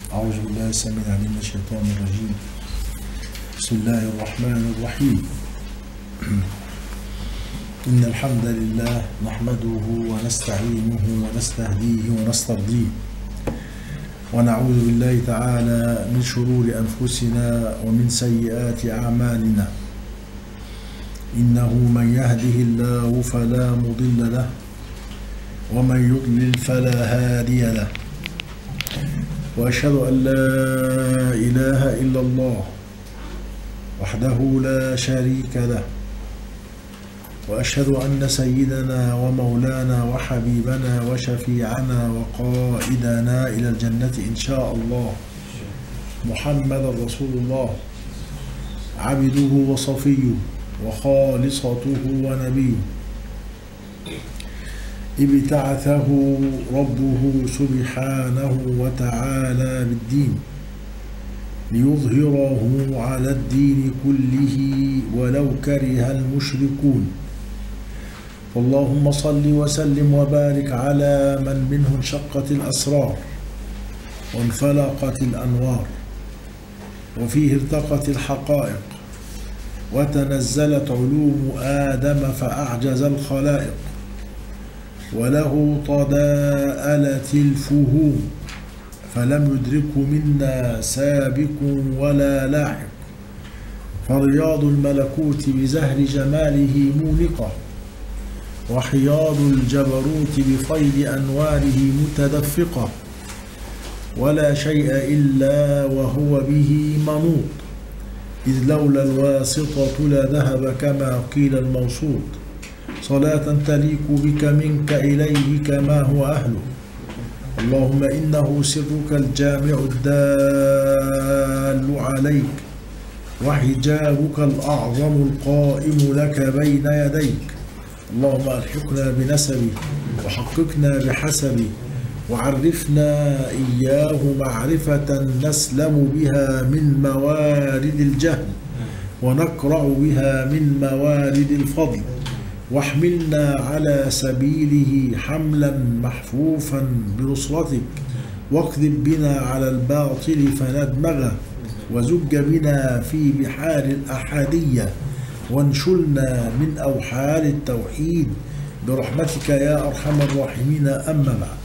أعوذ بالله السميع العليم من الشيطان الرجيم بسم الله الرحمن الرحيم إن الحمد لله نحمده ونستعينه ونستهديه ونسترضيه ونعوذ بالله تعالى من شرور أنفسنا ومن سيئات أعمالنا إنه من يهده الله فلا مضل له ومن يضلل فلا هادي له وأشهد أن لا إله إلا الله وحده لا شريك له وأشهد أن سيدنا ومولانا وحبيبنا وشفيعنا وقائدنا إلى الجنة إن شاء الله محمد رسول الله عبده وصفيه وخالصته ونبيه ابتعثه ربه سبحانه وتعالى بالدين ليظهره على الدين كله ولو كره المشركون فاللهم صل وسلم وبارك على من منه انشقت الأسرار وانفلقت الأنوار وفيه ارتقت الحقائق وتنزلت علوم آدم فأعجز الخلائق وله تضاءلت الفهوم فلم يدركه منا سابق ولا لاحق فرياض الملكوت بزهر جماله مونقة وحياض الجبروت بفيض أنواره متدفقة ولا شيء إلا وهو به منوط إذ لولا الواسطة لذهب كما قيل الموسوط صلاة تليق بك منك إليه كما هو أهله اللهم إنه سرك الجامع الدال عليك وحجابك الأعظم القائم لك بين يديك اللهم ألحقنا بنسبه وحققنا بحسبه وعرفنا إياه معرفة نسلم بها من موارد الجهل ونقرأ بها من موارد الفضل واحملنا على سبيله حملا محفوفا بنصرتك واكذب بنا على الباطل فندمغه وزج بنا في بحار الأحادية وانشلنا من أوحال التوحيد برحمتك يا أرحم الراحمين أما بعد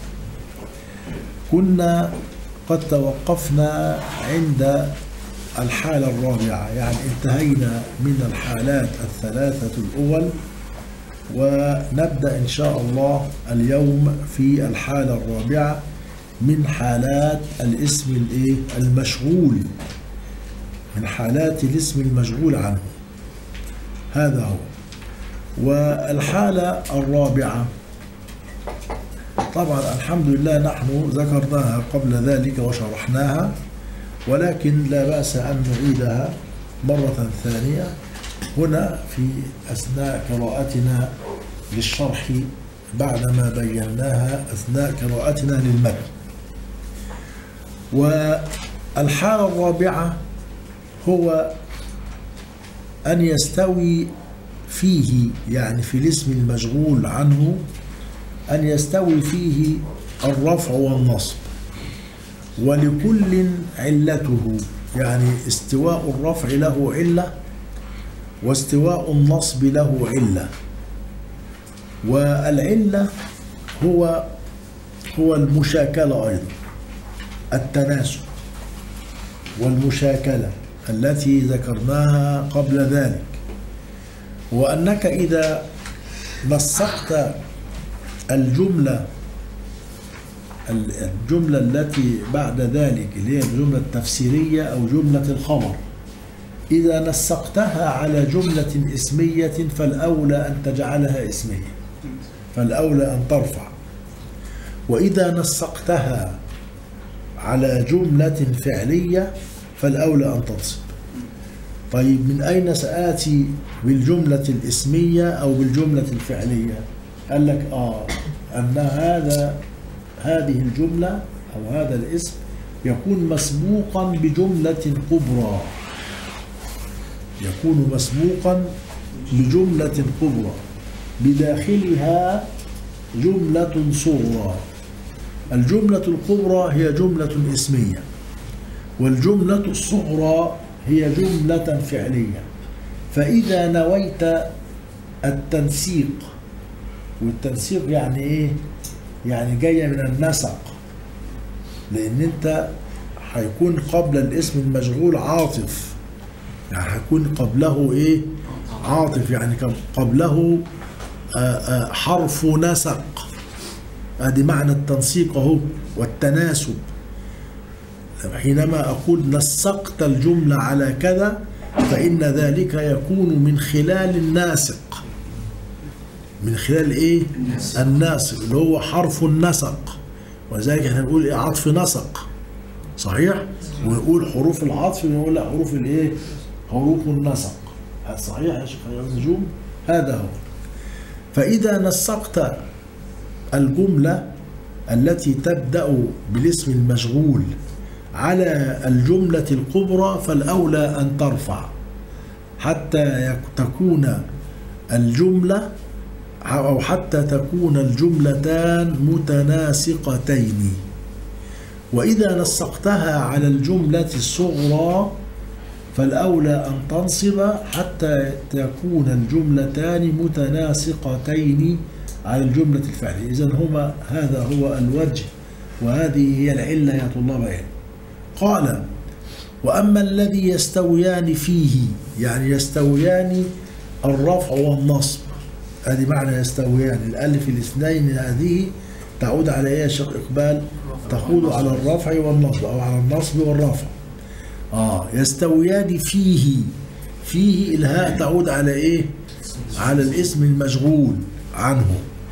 كنا قد توقفنا عند الحالة الرابعة يعني انتهينا من الحالات الثلاثة الأول ونبدأ إن شاء الله اليوم في الحالة الرابعة من حالات الاسم الايه المشغول من حالات الاسم المشغول عنه هذا هو والحالة الرابعة طبعا الحمد لله نحن ذكرناها قبل ذلك وشرحناها ولكن لا بأس أن نعيدها مرة ثانية هنا في أثناء قراءتنا للشرح بعدما بيناها أثناء قراءتنا للمتن والحالة الرابعة هو أن يستوي فيه يعني في الاسم المشغول عنه أن يستوي فيه الرفع والنصب ولكل علته يعني استواء الرفع له علة واستواء النصب له علة والعلة هو هو المشاكلة أيضا التناسب والمشاكلة التي ذكرناها قبل ذلك وأنك إذا نسقت الجملة الجملة التي بعد ذلك اللي هي الجملة التفسيرية أو جملة الخبر إذا نسقتها على جملة اسمية فالأولى أن تجعلها اسمية فالأولى أن ترفع وإذا نسقتها على جملة فعلية فالأولى أن تنصب طيب من أين سآتي بالجملة الاسمية أو بالجملة الفعلية قال لك آه أن هذا هذه الجملة أو هذا الاسم يكون مسبوقا بجملة كبرى يكون مسبوقا بجملة كبرى بداخلها جملة صغرى الجملة الكبرى هي جملة اسمية والجملة الصغرى هي جملة فعلية فإذا نويت التنسيق والتنسيق يعني إيه؟ يعني جاية من النسق لأن أنت هيكون قبل الاسم المشغول عاطف يعني هيكون قبله إيه؟ عاطف يعني كان قبله آه، آه، حرف نسق ادي معنى التنسيق اهو والتناسب حينما اقول نسقت الجمله على كذا فان ذلك يكون من خلال الناسق من خلال ايه الناسق اللي هو حرف النسق ولذلك احنا بنقول ايه عطف نسق صحيح ونقول حروف العطف بنقول لا حروف الايه حروف النسق صحيح يا شيخ نجوم هذا هو فإذا نسقت الجملة التي تبدأ بالاسم المشغول على الجملة الكبرى فالأولى أن ترفع حتى يك- تكون الجملة أو حتى تكون الجملتان متناسقتين وإذا نسقتها على الجملة الصغرى فالأولى أن تنصب حتى تكون الجملتان متناسقتين على الجملة الفعلية إذا هما هذا هو الوجه وهذه هي العلة يا طلاب علم قال وأما الذي يستويان فيه يعني يستويان الرفع والنصب هذه معنى يستويان الألف الاثنين هذه تعود على إيه يا شيخ إقبال تقود على الرفع والنصب أو على النصب والرفع آه يستويان فيه فيه الهاء تعود على إيه على الاسم المشغول عنه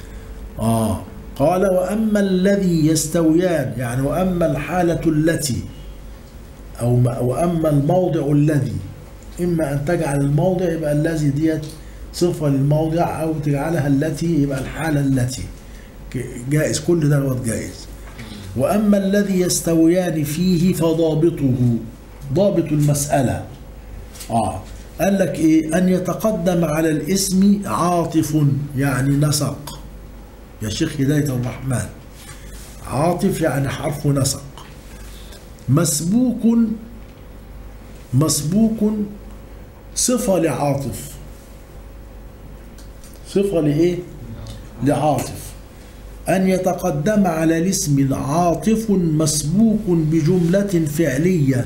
آه قال وأما الذي يستويان يعني وأما الحالة التي أو ما- وأما الموضع الذي إما أن تجعل الموضع يبقى الذي ديت صفة للموضع أو تجعلها التي يبقى الحالة التي ك- جائز كل ده جائز وأما الذي يستويان فيه فضابطه ضابط المسألة آه قال لك إيه أن يتقدم على الاسم عاطف يعني نسق يا شيخ هداية الرحمن عاطف يعني حرف نسق مسبوك مسبوك صفة لعاطف صفة لإيه؟ لعاطف أن يتقدم على الاسم عاطف مسبوك بجملة فعلية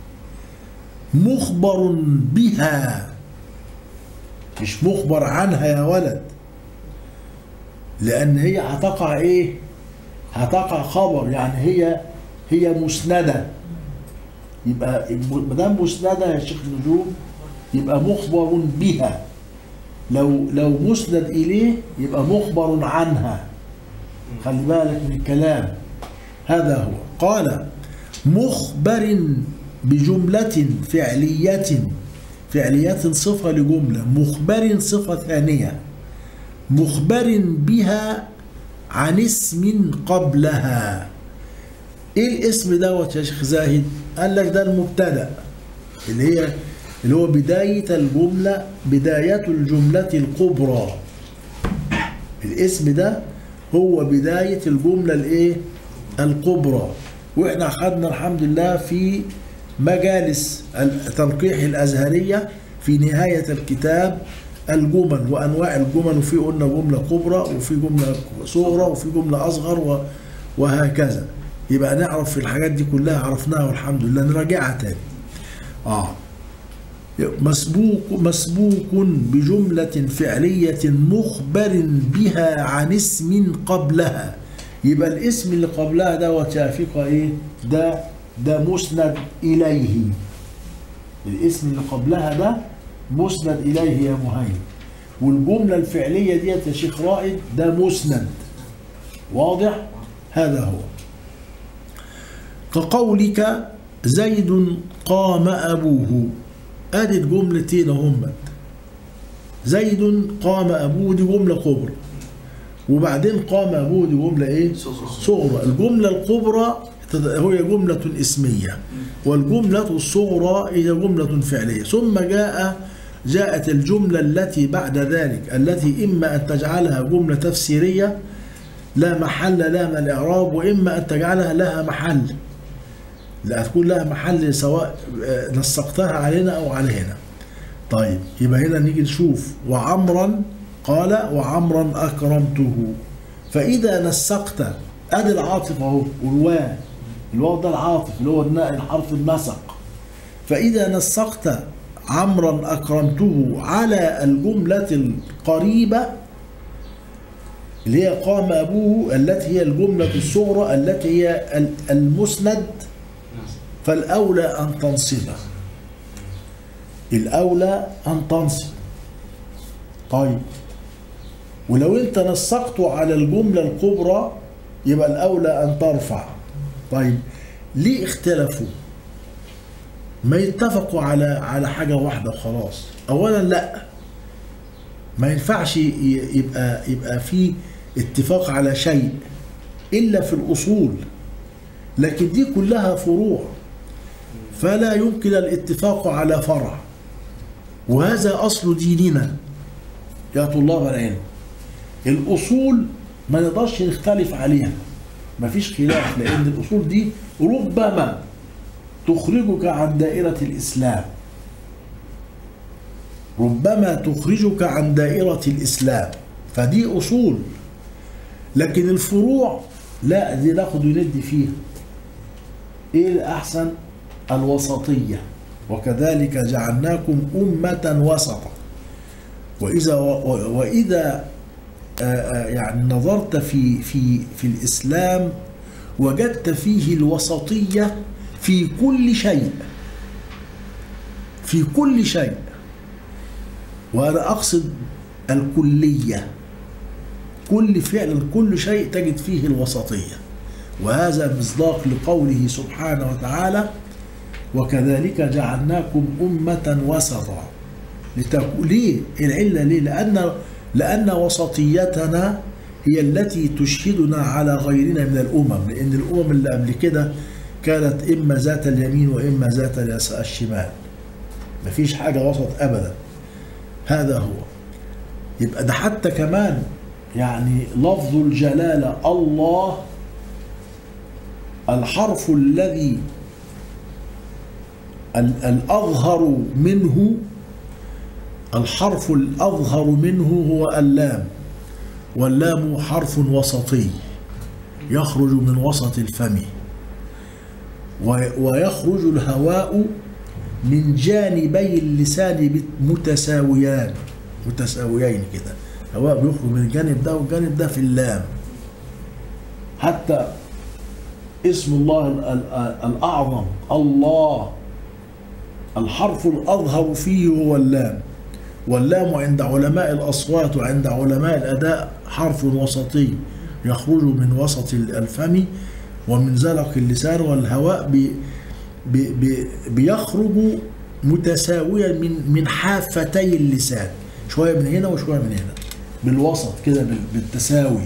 مخبر بها مش مخبر عنها يا ولد لأن هي هتقع إيه؟ هتقع خبر يعني هي هي مسندة يبقى ما دام مسندة يا شيخ نجوم يبقى مخبر بها لو لو مسند إليه يبقى مخبر عنها خلي بالك من الكلام هذا هو قال مخبر بجملة فعلية فعلية صفة لجملة مخبر صفة ثانية مخبر بها عن اسم قبلها ايه الاسم دوت يا شيخ زاهد قال لك ده المبتدا اللي هي اللي هو بداية الجملة بداية الجملة الكبرى الاسم ده هو بداية الجملة الايه الكبرى واحنا اخذنا الحمد لله في مجالس التنقيح الازهرية في نهاية الكتاب الجمل وانواع الجمل وفي قلنا جملة كبرى وفي جملة صغرى وفي جملة اصغر و- وهكذا يبقى نعرف في الحاجات دي كلها عرفناها والحمد لله نراجعها تاني اه مسبوق مسبوق بجملة فعلية مخبر بها عن اسم قبلها يبقى الاسم اللي قبلها ده وتافقة ايه ده ده مسند إليه الاسم اللي قبلها ده مسند إليه يا مهيمن والجملة الفعلية ديت يا شيخ رائد ده مسند واضح هذا هو كقولك زيد قام أبوه ادي جملتين هم زيد قام ابوه دي جمله كبرى وبعدين قام ابوه دي جمله ايه صغرى الجمله الكبرى هي جمله اسميه والجمله الصغرى هي جمله فعليه ثم جاء جاءت الجمله التي بعد ذلك التي اما ان تجعلها جمله تفسيريه لا محل لها من الاعراب واما ان تجعلها لها محل لا هتكون لها محل سواء آه، نسقتها علينا او على هنا طيب يبقى هنا نيجي نشوف وعمرا قال وعمرا اكرمته فاذا نسقت ادي العاطف اهو والواو الواو ده العاطف اللي هو النا- الحرف النسق فاذا نسقت عمرا اكرمته على الجمله القريبه اللي هي قام ابوه التي هي الجمله الصغرى التي هي ال- المسند فالأولى أن تنصبه الأولى أن تنصب طيب ولو أنت نسقته على الجملة الكبرى يبقى الأولى أن ترفع طيب ليه اختلفوا ما يتفقوا على على حاجة واحدة وخلاص أولا لا ما ينفعش ي- يبقى يبقى في اتفاق على شيء إلا في الأصول لكن دي كلها فروع فلا يمكن الاتفاق على فرع وهذا أصل ديننا يا طلاب العلم الأصول ما نقدرش نختلف عليها مفيش خلاف لأن الأصول دي ربما تخرجك عن دائرة الإسلام ربما تخرجك عن دائرة الإسلام فدي أصول لكن الفروع لا دي ناخد وندي فيها ايه الاحسن الوسطيه وكذلك جعلناكم امه وسطا واذا و- واذا آه، آه، يعني نظرت في في في الاسلام وجدت فيه الوسطيه في كل شيء في كل شيء وانا اقصد الكليه كل فعل كل شيء تجد فيه الوسطيه وهذا مصداق لقوله سبحانه وتعالى وكذلك جعلناكم أمة وسطا لتكو... ليه؟ العلة ليه؟ لأن لأن وسطيتنا هي التي تشهدنا على غيرنا من الأمم لأن الأمم اللي قبل كده كانت إما ذات اليمين وإما ذات اليس- الشمال مفيش حاجة وسط أبدا هذا هو يبقى ده حتى كمان يعني لفظ الجلالة الله الحرف الذي ال- الأظهر منه الحرف الأظهر منه هو اللام واللام حرف وسطي يخرج من وسط الفم و- ويخرج الهواء من جانبي اللسان بت- متساويان متساويين كده هواء بيخرج من الجانب ده والجانب ده في اللام حتى اسم الله ال- ال- الأعظم الله الحرف الأظهر فيه هو اللام واللام عند علماء الأصوات وعند علماء الأداء حرف وسطي يخرج من وسط الفم ومن زلق اللسان والهواء بي بي بي بيخرج متساويا من من حافتي اللسان شوية من هنا وشوية من هنا بالوسط كده بال- بالتساوي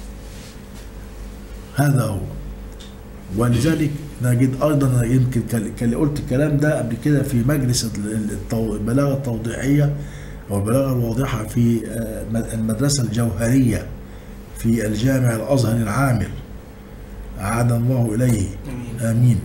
هذا هو ولذلك نجد ايضا أنا يمكن كان- كان قلت الكلام ده قبل كده في مجلس التو- البلاغه التوضيحيه او البلاغه الواضحه في آه، مد- المدرسه الجوهريه في الجامع الازهر العامر اعاد الله اليه امين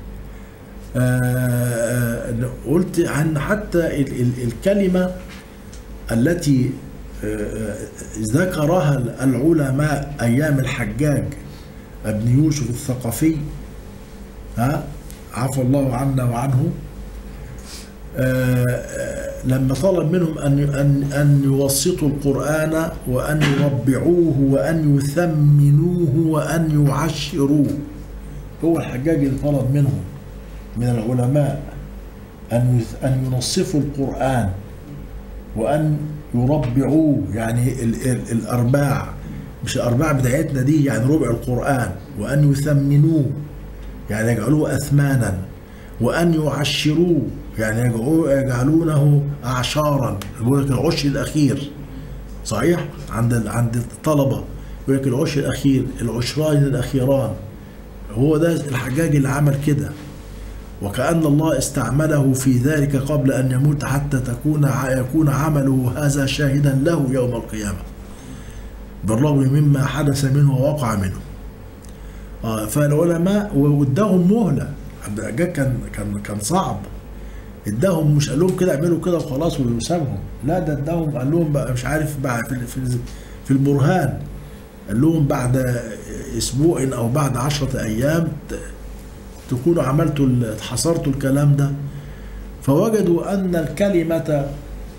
آه، آه، قلت عن حتى ال- ال- الكلمه التي آه، آه، ذكرها العلماء ايام الحجاج ابن يوسف الثقفي ها عفى الله عنا وعنه آه، آه، لما طلب منهم ان ان ان يوسطوا القران وان يربعوه وان يثمنوه وان يعشروه هو الحجاج اللي طلب منهم من العلماء ان يث- ان ينصفوا القران وان يربعوه يعني ال ال الارباع مش الارباع بتاعتنا دي يعني ربع القران وان يثمنوه يعني يجعلوه اثمانا وان يعشروه يعني يجعلوه يجعلونه اعشارا يقول لك العشر الاخير صحيح عند ال- عند الطلبه يقول لك العشر الاخير العشرين الاخيران هو ده الحجاج اللي عمل كده وكأن الله استعمله في ذلك قبل أن يموت حتى تكون يكون عمله هذا شاهدا له يوم القيامة بالرغم مما حدث منه ووقع منه آه، فالعلماء وادهم مهلة عبد الحجاج كان كان كان صعب اداهم مش قال لهم كده اعملوا كده وخلاص وسابهم لا ده اداهم قال لهم بقى مش عارف بقى في في في البرهان قال لهم بعد اسبوع او بعد عشرة ايام ت- تكونوا عملتوا ال- حصرتوا الكلام ده فوجدوا ان الكلمه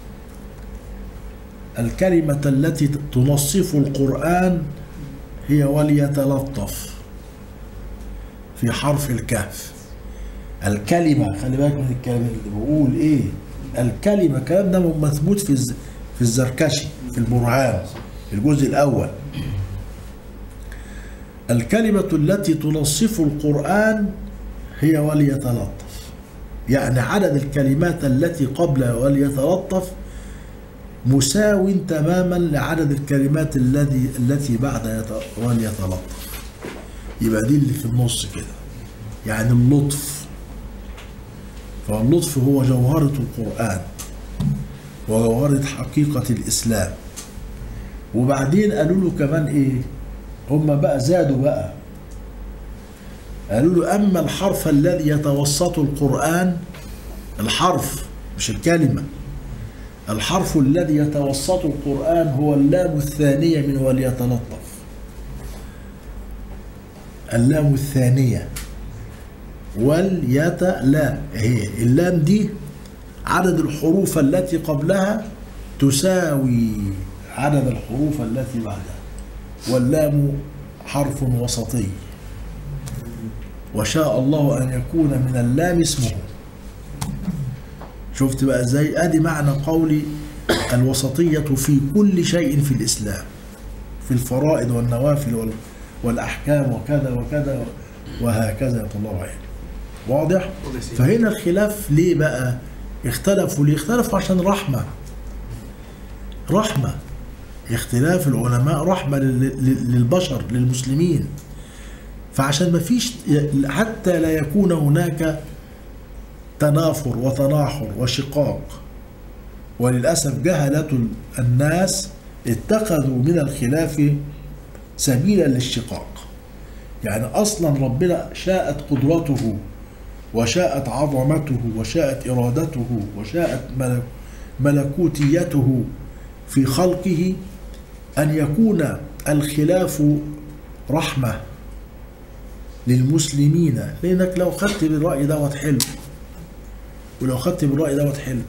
الكلمه التي تنصف القران هي وليتلطف في حرف الكهف الكلمة خلي بالك من الكلام اللي بقول ايه الكلمة الكلام ده مثبوت في الز- في الزركشي في البرهان في الجزء الأول الكلمة التي تنصف القرآن هي وليتلطف يعني عدد الكلمات التي قبل وليتلطف مساو تماما لعدد الكلمات الذي التي بعد يت- وليتلطف يبقى دي اللي في النص كده يعني اللطف فاللطف هو جوهرة القرآن وجوهرة حقيقة الإسلام وبعدين قالوا له كمان إيه هم بقى زادوا بقى قالوا له أما الحرف الذي يتوسط القرآن الحرف مش الكلمة الحرف الذي يتوسط القرآن هو اللام الثانية من وليتلطف اللام الثانية واليت لا هي اللام دي عدد الحروف التي قبلها تساوي عدد الحروف التي بعدها واللام حرف وسطي وشاء الله أن يكون من اللام اسمه شفت بقى ازاي ادي معنى قولي الوسطية في كل شيء في الإسلام في الفرائض والنوافل وال- والأحكام وكذا وكذا وهكذا يا طلاب عين واضح؟ فهنا الخلاف ليه بقى اختلفوا ليه اختلفوا عشان رحمة رحمة اختلاف العلماء رحمة لل- لل- للبشر للمسلمين فعشان ما فيش حتى لا يكون هناك تنافر وتناحر وشقاق وللأسف جهلة الناس اتخذوا من الخلاف سبيلا للشقاق يعني أصلا ربنا شاءت قدرته وشاءت عظمته وشاءت إرادته وشاءت ملك ملكوتيته في خلقه أن يكون الخلاف رحمة للمسلمين لأنك لو خدت بالرأي دوت حلو ولو خدت بالرأي دوت حلو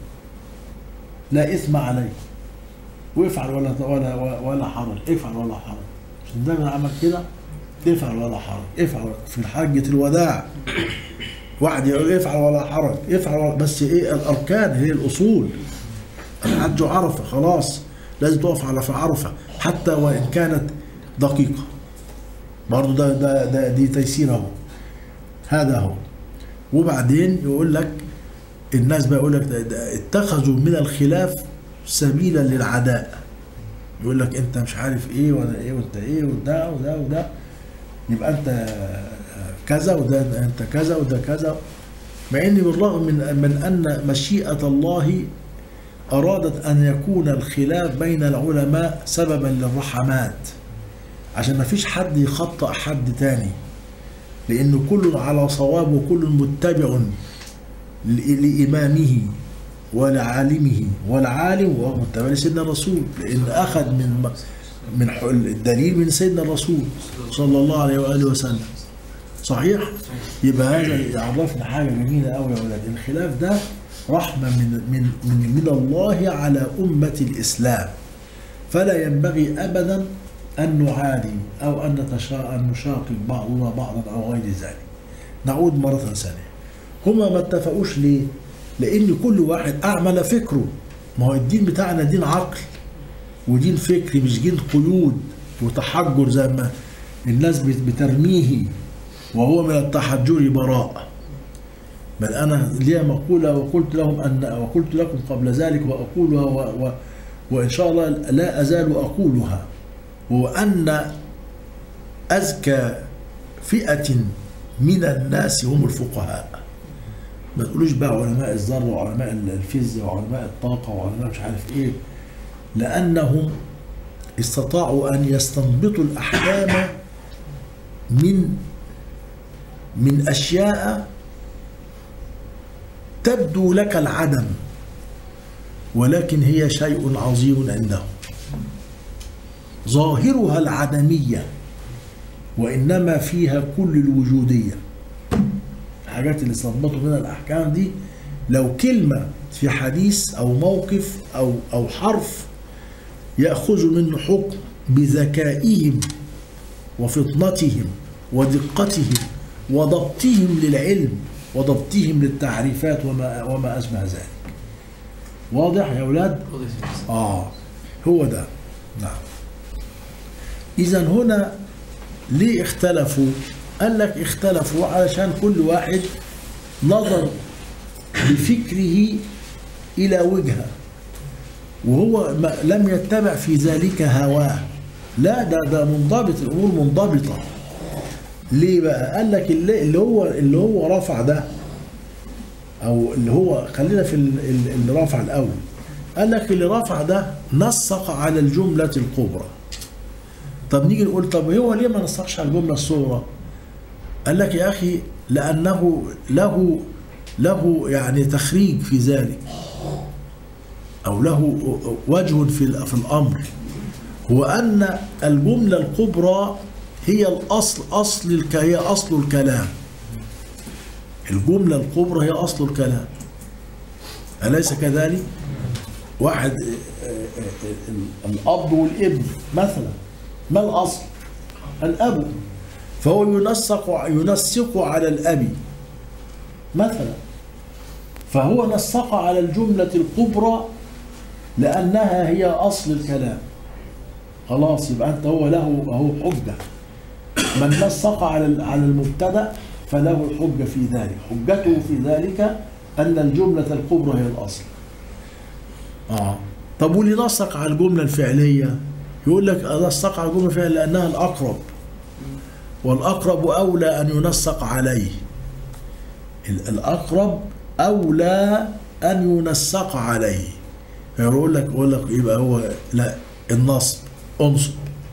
لا إثم عليه وافعل ولا ولا ولا حرج افعل ولا حرج مش دايما عمل كده افعل ولا حرج افعل في حجة الوداع واحد يقول افعل ولا حرج افعل ولا بس ايه الاركان هي الاصول الحج عرفه خلاص لازم تقف على في عرفه حتى وان كانت دقيقه برضه ده ده ده دي تيسير اهو هذا هو وبعدين يقول لك الناس بقى يقول لك ده- ده اتخذوا من الخلاف سبيلا للعداء يقول لك انت مش عارف ايه ولا ايه وانت ايه وده وده وده يبقى انت كذا وده انت كذا وده كذا مع ان بالرغم من من ان مشيئه الله ارادت ان يكون الخلاف بين العلماء سببا للرحمات عشان ما فيش حد يخطئ حد تاني لان كل على صواب وكل متبع ل- لامامه ولعالمه والعالم وهو متبع لسيدنا الرسول لان اخذ من من ح- الدليل من سيدنا الرسول صلى الله عليه واله وسلم صحيح يبقى هذا يعرفنا حاجه جميله قوي يا ولاد الخلاف ده رحمه من من من من الله على امه الاسلام فلا ينبغي ابدا ان نعادي او ان نتشا ان نشاقق بعضنا بعضا او غير ذلك نعود مره ثانيه هما ما اتفقوش ليه لان كل واحد اعمل فكره ما هو الدين بتاعنا دين عقل ودين فكري مش دين قيود وتحجر زي ما الناس بت- بترميه وهو من التحجر براء بل انا لي مقوله وقلت لهم ان وقلت لكم قبل ذلك واقولها و و وان شاء الله لا ازال اقولها هو ان اذكى فئه من الناس هم الفقهاء ما تقولوش بقى علماء الذره وعلماء الفيزياء وعلماء الطاقه وعلماء مش عارف ايه لانهم استطاعوا ان يستنبطوا الاحكام من من اشياء تبدو لك العدم ولكن هي شيء عظيم عنده ظاهرها العدمية وإنما فيها كل الوجودية الحاجات اللي صبطوا منها الأحكام دي لو كلمة في حديث أو موقف أو أو حرف يأخذ منه حكم بذكائهم وفطنتهم ودقتهم وضبطهم للعلم وضبطهم للتعريفات وما وما أشبه ذلك واضح يا أولاد؟ آه هو ده نعم إذا هنا ليه اختلفوا؟ قال لك اختلفوا علشان كل واحد نظر بفكره إلى وجهة وهو ما لم يتبع في ذلك هواه لا ده ده منضبط الأمور منضبطة ليه بقى؟ قال لك اللي, اللي هو اللي هو رفع ده أو اللي هو خلينا في ال- ال- اللي رفع الأول قال لك اللي رفع ده نسق على الجملة الكبرى طب نيجي نقول طب هو ليه ما نسقش على الجملة الصغرى؟ قال لك يا أخي لأنه له له يعني تخريج في ذلك أو له وجه في ال- في الأمر هو أن الجملة الكبرى هي الأصل أصل الك... هي أصل الكلام الجملة الكبرى هي أصل الكلام أليس كذلك؟ واحد آه، آه، آه، الأب والابن مثلا ما الأصل؟ الأب فهو ينسق ينسق على الأب مثلا فهو نسق على الجملة الكبرى لأنها هي أصل الكلام خلاص يبقى أنت هو له هو حجة من نسق على على المبتدأ فله الحجة في ذلك حجته في ذلك أن الجملة الكبرى هي الأصل آه طب واللي نسق على الجملة الفعلية يقول لك نسق على الجملة الفعلية لأنها الأقرب والأقرب أولى أن ينسق عليه ال- الأقرب أولى أن ينسق عليه يقول لك يقول لك يبقى هو لا النصب انصب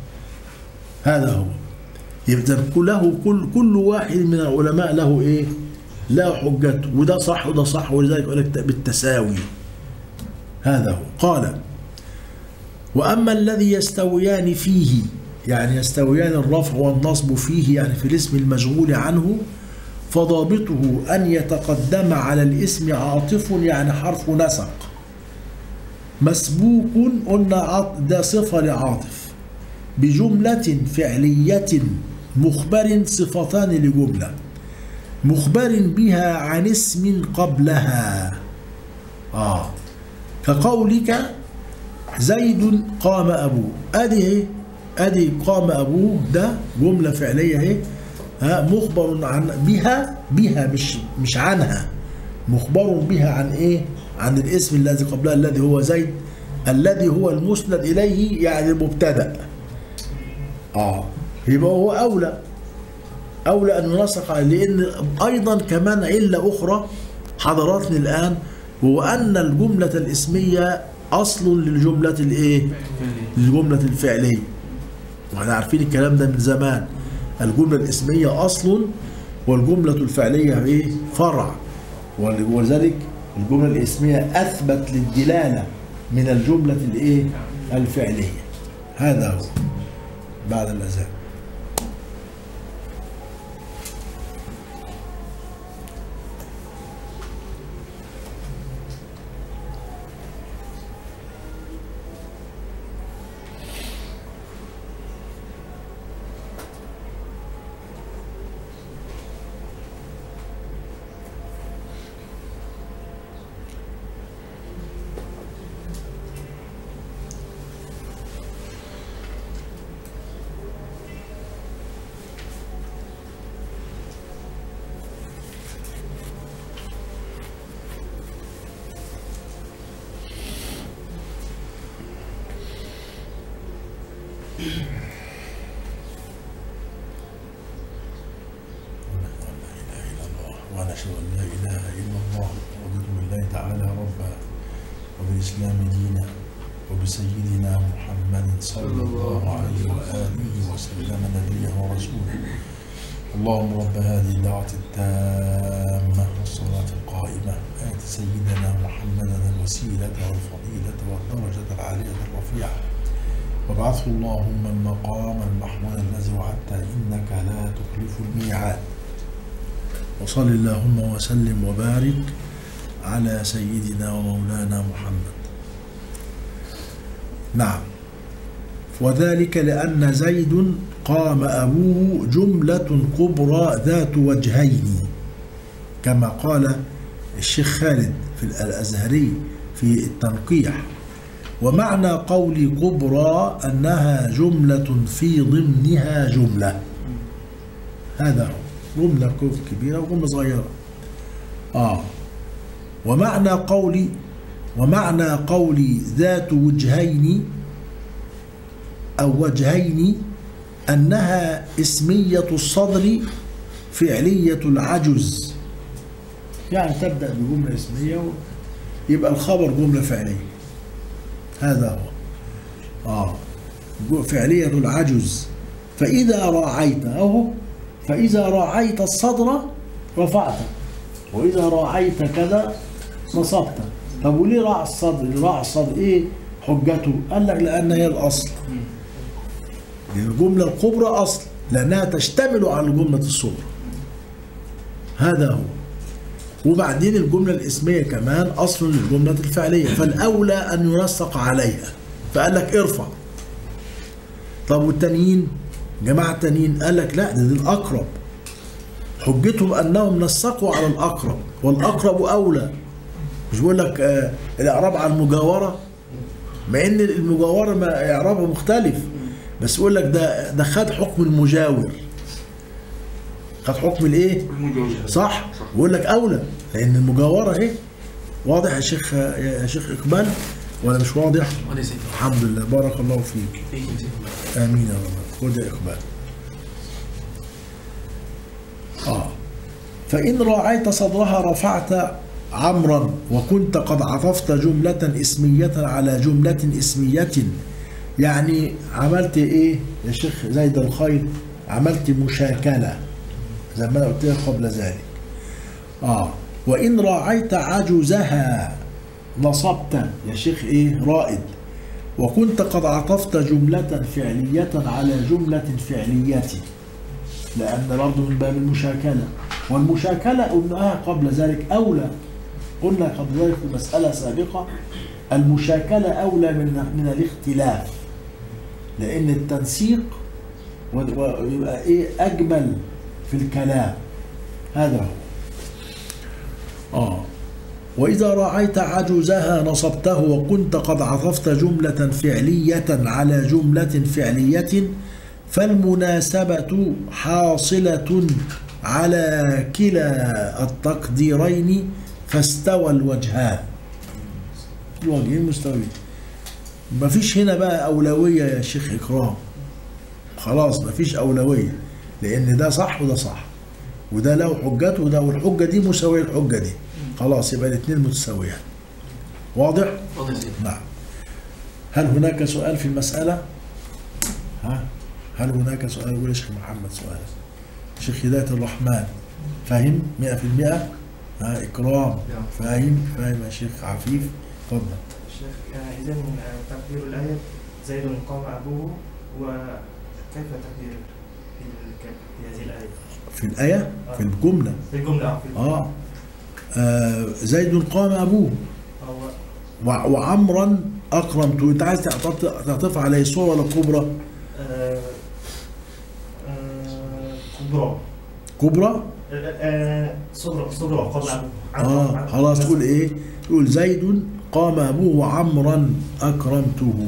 هذا هو يبقى له كل كل واحد من العلماء له ايه؟ له حجته وده صح وده صح ولذلك يقول لك بالتساوي هذا هو قال واما الذي يستويان فيه يعني يستويان الرفع والنصب فيه يعني في الاسم المشغول عنه فضابطه ان يتقدم على الاسم عاطف يعني حرف نسق مسبوق قلنا عط- ده صفه لعاطف بجملة فعلية مخبر صفتان لجملة مخبر بها عن اسم قبلها آه كقولك زيد قام أبوه أدي إيه؟ أدي قام أبوه ده جملة فعلية اهي ها مخبر عن بها بها مش مش عنها مخبر بها عن إيه؟ عن الاسم الذي قبلها الذي هو زيد الذي هو المسند إليه يعني المبتدأ اه يبقى هو اولى اولى ان ينسق عليه لان ايضا كمان عله اخرى حضراتني الان هو ان الجمله الاسميه اصل للجمله الايه؟ للجمله الفعليه واحنا عارفين الكلام ده من زمان الجمله الاسميه اصل والجمله الفعليه ايه؟ فرع ول- ولذلك الجمله الاسميه اثبت للدلاله من الجمله الايه؟ الفعليه هذا هو بعد الأذان ونشهد أن لا إله إلا الله رضيت بالله تعالى ربا وبالإسلام دينا وبسيدنا محمد صلى الله عليه وآله وسلم نبيا ورسولا اللهم رب هذه الدعوة التامة والصلاة القائمة آت سيدنا محمدا الوسيلة والفضيلة والدرجة العالية الرفيعة وابعثه اللهم المقام المحمود الذي وعدت إنك لا تخلف الميعاد وصل اللهم وسلم وبارك على سيدنا ومولانا محمد نعم وذلك لأن زيد قام أبوه جملة كبرى ذات وجهين كما قال الشيخ خالد في الأزهري في التنقيح ومعنى قولي كبرى أنها جملة في ضمنها جملة هذا هو جملة كبيرة وجملة صغيرة آه ومعنى قولي ومعنى قولي ذات وجهين أو وجهين أنها اسمية الصدر فعلية العجز يعني تبدأ بجملة اسمية يبقى الخبر جملة فعلية هذا هو آه فعلية العجز فإذا راعيت أهو فإذا راعيت الصدر رفعته وإذا راعيت كذا نصبت طب وليه راع الصدر راع الصدر إيه حجته قال لك لأن هي الأصل الجملة الكبرى أصل لأنها تشتمل على جملة الصغرى هذا هو وبعدين الجملة الاسمية كمان أصل للجملة الفعلية فالأولى أن ينسق عليها فقال لك ارفع طب والتانيين جماعة التانيين قال لك لا ده, ده الأقرب حجتهم أنهم نسقوا على الأقرب والأقرب أولى مش بقول لك آه الإعراب على المجاورة مع إن المجاورة ما إعرابها مختلف بس يقول لك ده ده خد حكم المجاور خد حكم الايه صح بيقول لك اولى لان المجاوره اهي واضح يا شيخ يا شيخ اقبال ولا مش واضح الحمد لله بارك الله فيك امين يا رب خد يا اقبال اه فان راعيت صدرها رفعت عمرا وكنت قد عطفت جملة اسمية على جملة اسمية يعني عملت ايه يا شيخ زيد الخير عملت مشاكلة زي ما انا قلت لك قبل ذلك اه وان راعيت عجزها نصبت يا شيخ ايه رائد وكنت قد عطفت جملة فعلية على جملة فعلية لأن برضه من باب المشاكلة والمشاكلة قلناها قبل ذلك أولى قلنا قبل ذلك في مسألة سابقة المشاكلة أولى من من الاختلاف لأن التنسيق ويبقى إيه أجمل في الكلام هذا هو آه وإذا راعيت عجزها نصبته وكنت قد عطفت جملة فعلية على جملة فعلية فالمناسبة حاصلة على كلا التقديرين فاستوى الوجهان الوجهين مستويين مفيش هنا بقى أولوية يا شيخ إكرام خلاص مفيش أولوية لأن ده صح وده صح وده له حجته وده والحجة دي مساوية الحجة دي خلاص يبقى الاثنين متساويان واضح؟ واضح نعم هل هناك سؤال في المسألة؟ ها؟ هل هناك سؤال؟ يقول يا شيخ محمد سؤال شيخ هداية الرحمن فاهم 100% ها إكرام فاهم فاهم يا شيخ عفيف اتفضل الشيخ إذا تقدير الآية زيد قام أبوه وكيف تقدير في ال- في هذه الآية؟ في الآية في الجملة في الجملة أو في الجملة. آه, آه زيد قام أبوه أو وع- وعمرا أكرمته أنت عايز تعطف تعطف عليه صورة ولا كبرى؟ آه، آه، كبرى كبرى؟ آه، آه، صغرى صغرى قبل أبوه اه عم- خلاص تقول ايه تقول زيد قام ابوه وعمرا اكرمته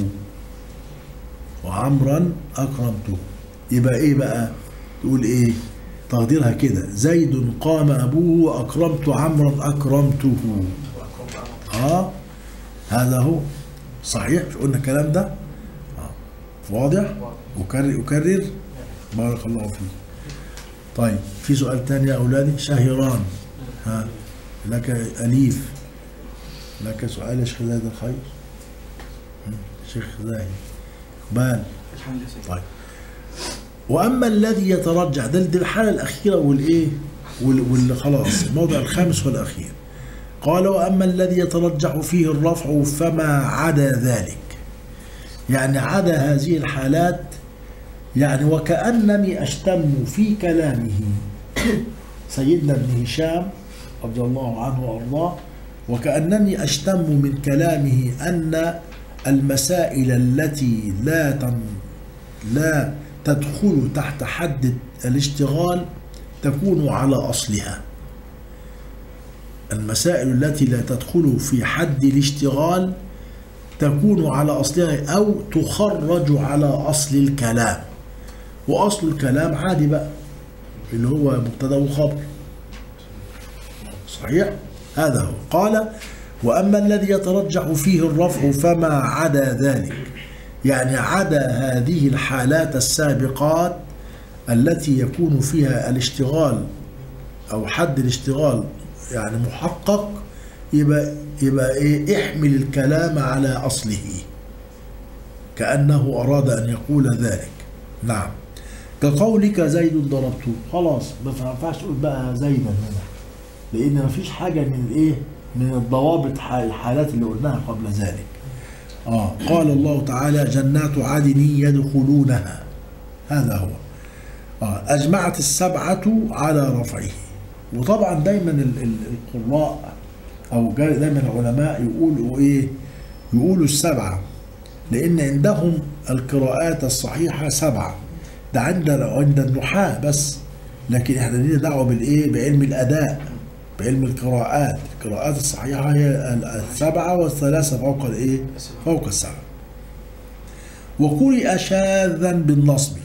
وعمرا اكرمته يبقى ايه بقى تقول ايه تقديرها كده زيد قام ابوه واكرمت عمرا اكرمته اه هذا هو صحيح مش قلنا الكلام ده آه. واضح اكرر اكرر بارك الله فيك طيب في سؤال تاني يا اولادي شهران ها لك أليف لك سؤال يا شيخ زايد الخير هم، شيخ زايد إقبال الحمد لله سيدي. طيب وأما الذي يترجح ده دي الحالة الأخيرة والإيه وال- واللي خلاص الموضع الخامس والأخير قال وأما الذي يترجح فيه الرفع فما عدا ذلك يعني عدا هذه الحالات يعني وكأنني أشتم في كلامه سيدنا ابن هشام رضي الله عنه وأرضاه وكأنني أشتم من كلامه أن المسائل التي لا تن لا تدخل تحت حد الاشتغال تكون على أصلها المسائل التي لا تدخل في حد الاشتغال تكون على أصلها أو تخرج على أصل الكلام وأصل الكلام عادي بقى اللي هو مبتدا وخبر صحيح هذا هو قال وأما الذي يترجح فيه الرفع فما عدا ذلك يعني عدا هذه الحالات السابقات التي يكون فيها الاشتغال أو حد الاشتغال يعني محقق يبقى يبقى ايه احمل الكلام على اصله كانه اراد ان يقول ذلك نعم كقولك زيد ضربته خلاص ما ينفعش تقول بقى زيدا هنا لان ما فيش حاجه من الايه من الضوابط الحالات اللي قلناها قبل ذلك اه قال الله تعالى جنات عدن يدخلونها هذا هو آه اجمعت السبعه على رفعه وطبعا دايما ال- ال- القراء او جا- دايما العلماء يقولوا ايه يقولوا السبعه لان عندهم القراءات الصحيحه سبعه ده عند عند النحاة بس لكن احنا لينا دعوه بالايه بعلم الاداء بعلم القراءات القراءات الصحيحه هي ال- السبعه والثلاثه فوق الايه فوق السبعه وقرئ شاذا بالنصب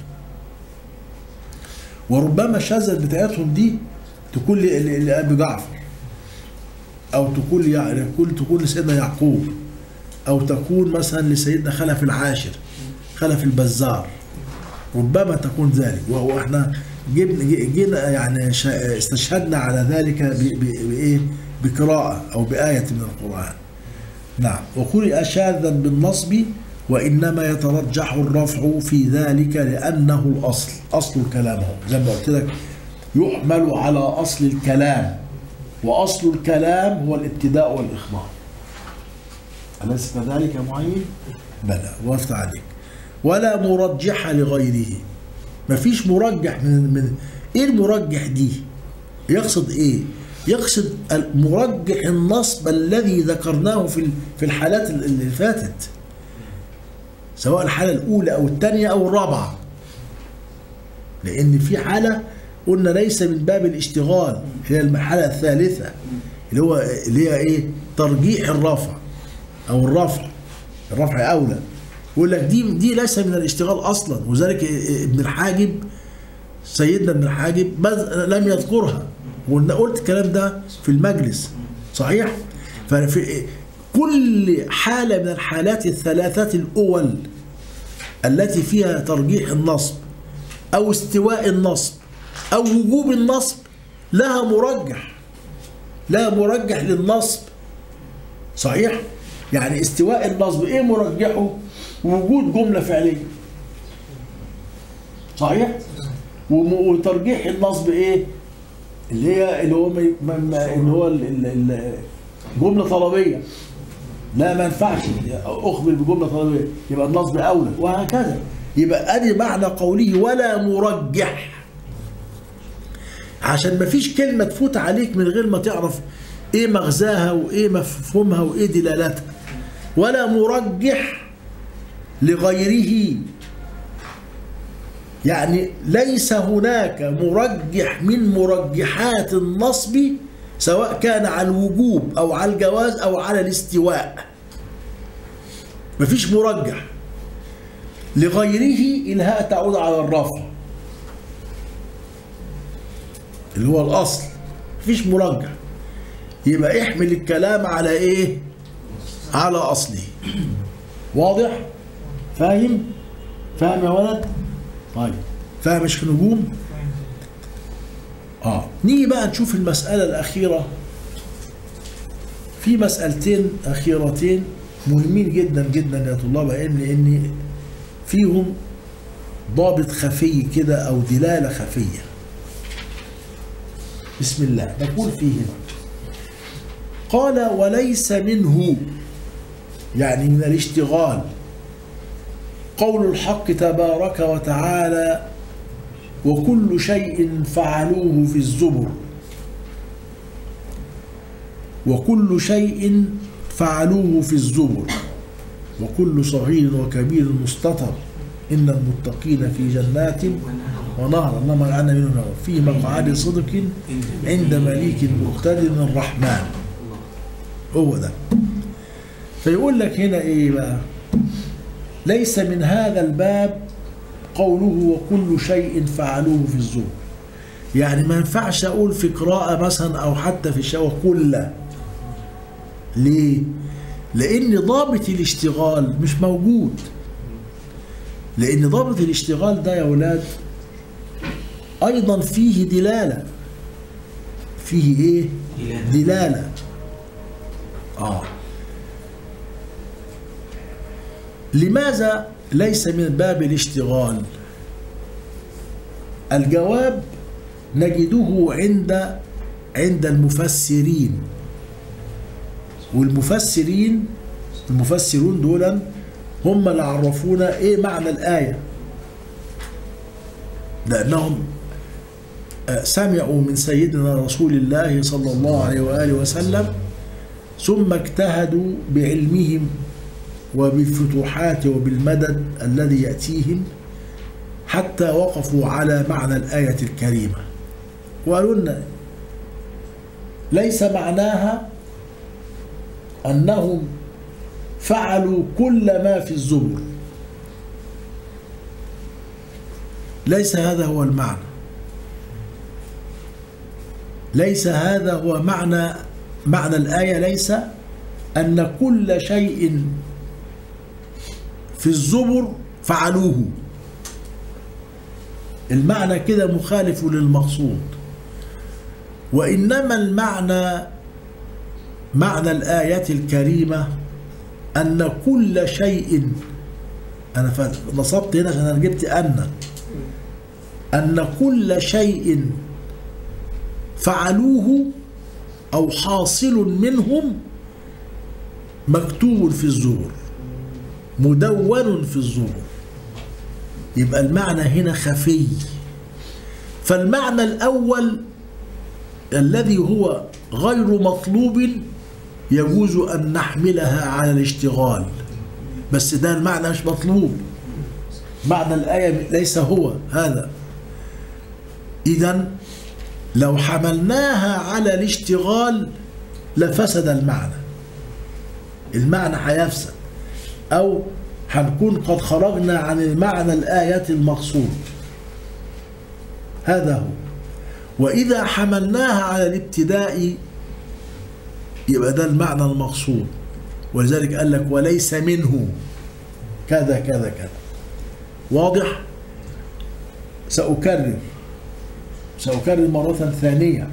وربما الشاذة بتاعتهم دي تكون ل- ل- لأبي جعفر أو تكون يعني تكون تكون لسيدنا يعقوب أو تكون مثلا لسيدنا خلف العاشر خلف البزار ربما تكون ذلك وهو احنا جبنا جينا يعني شا- استشهدنا على ذلك ب- ب- بإيه بقراءة أو بآية من القرآن نعم وقرئ شاذا بالنصب وإنما يترجح الرفع في ذلك لأنه الأصل أصل الكلام هو زي ما قلت لك يحمل على أصل الكلام وأصل الكلام هو الابتداء والإخبار أليس كذلك يا معين؟ بلى وافت عليك ولا مرجح لغيره مفيش مرجح من من ايه المرجح دي يقصد ايه يقصد المرجح النصب الذي ذكرناه في ال- في الحالات ال- اللي فاتت سواء الحالة الأولى أو الثانية أو الرابعة لأن في حالة قلنا ليس من باب الاشتغال هي المرحلة الثالثة اللي هو اللي هي إيه ترجيح الرفع أو الرفع الرفع أولى يقول لك دي دي ليس من الاشتغال أصلا وذلك ابن الحاجب سيدنا ابن الحاجب بذ- لم يذكرها وقلنا قلت الكلام ده في المجلس صحيح ففي كل حالة من الحالات الثلاثة الأول التي فيها ترجيح النصب أو استواء النصب أو وجوب النصب لها مرجح لها مرجح للنصب صحيح يعني استواء النصب ايه مرجحه وجود جملة فعلية صحيح وم- وترجيح النصب ايه اللي هي اللي هو ما- ما- ما- اللي هو ال- ال- ال- جملة طلبية لا ما ينفعش اخبر بجمله طلبيه يبقى النصب اولى وهكذا يبقى ادي معنى قوله ولا مرجح عشان ما فيش كلمه تفوت عليك من غير ما تعرف ايه مغزاها وايه مفهومها وايه دلالتها ولا مرجح لغيره يعني ليس هناك مرجح من مرجحات النصب سواء كان على الوجوب او على الجواز او على الاستواء مفيش مرجح لغيره الهاء تعود على الرفع اللي هو الاصل مفيش مرجح يبقى احمل الكلام على ايه على اصله واضح فاهم فاهم يا ولد طيب فاهم مش نجوم اه نيجي بقى نشوف المسألة الأخيرة في مسألتين أخيرتين مهمين جدا جدا يا طلاب علم لأن فيهم ضابط خفي كده أو دلالة خفية بسم الله نقول فيهما قال وليس منه يعني من الاشتغال قول الحق تبارك وتعالى وكل شيء فعلوه في الزبر وكل شيء فعلوه في الزبر وكل صغير وكبير مستطر إن المتقين في جنات ونهر اللهم اجعلنا منهم في مقعد صدق عند مليك مقتدر الرحمن هو ده فيقول لك هنا ايه بقى ليس من هذا الباب قوله وكل شيء فعلوه في الزور يعني ما ينفعش اقول في قراءة مثلا او حتى في الشوى كل ليه لان ضابط الاشتغال مش موجود لان ضابط الاشتغال ده يا ولاد ايضا فيه دلالة فيه ايه دلالة اه لماذا ليس من باب الاشتغال الجواب نجده عند عند المفسرين والمفسرين المفسرون دول هم اللي عرفونا ايه معنى الآية لأنهم سمعوا من سيدنا رسول الله صلى الله عليه وآله وسلم ثم اجتهدوا بعلمهم وبالفتوحات وبالمدد الذي يأتيهم حتى وقفوا على معنى الآية الكريمة وقالوا لنا ليس معناها أنهم فعلوا كل ما في الزبر ليس هذا هو المعنى ليس هذا هو معنى معنى الآية ليس أن كل شيء في الزبر فعلوه المعنى كده مخالف للمقصود وإنما المعنى معنى الآية الكريمة أن كل شيء أنا نصبت هنا عشان أنا جبت أن أن كل شيء فعلوه أو حاصل منهم مكتوب في الزبر مدون في الزبر يبقى المعنى هنا خفي فالمعنى الأول الذي هو غير مطلوب يجوز أن نحملها على الاشتغال بس ده المعنى مش مطلوب معنى الآية ليس هو هذا إذا لو حملناها على الاشتغال لفسد المعنى المعنى هيفسد أو هنكون قد خرجنا عن المعنى الآية المقصود هذا هو وإذا حملناها على الابتداء يبقى ده المعنى المقصود ولذلك قال لك وليس منه كذا كذا كذا واضح سأكرر سأكرر مرة ثانية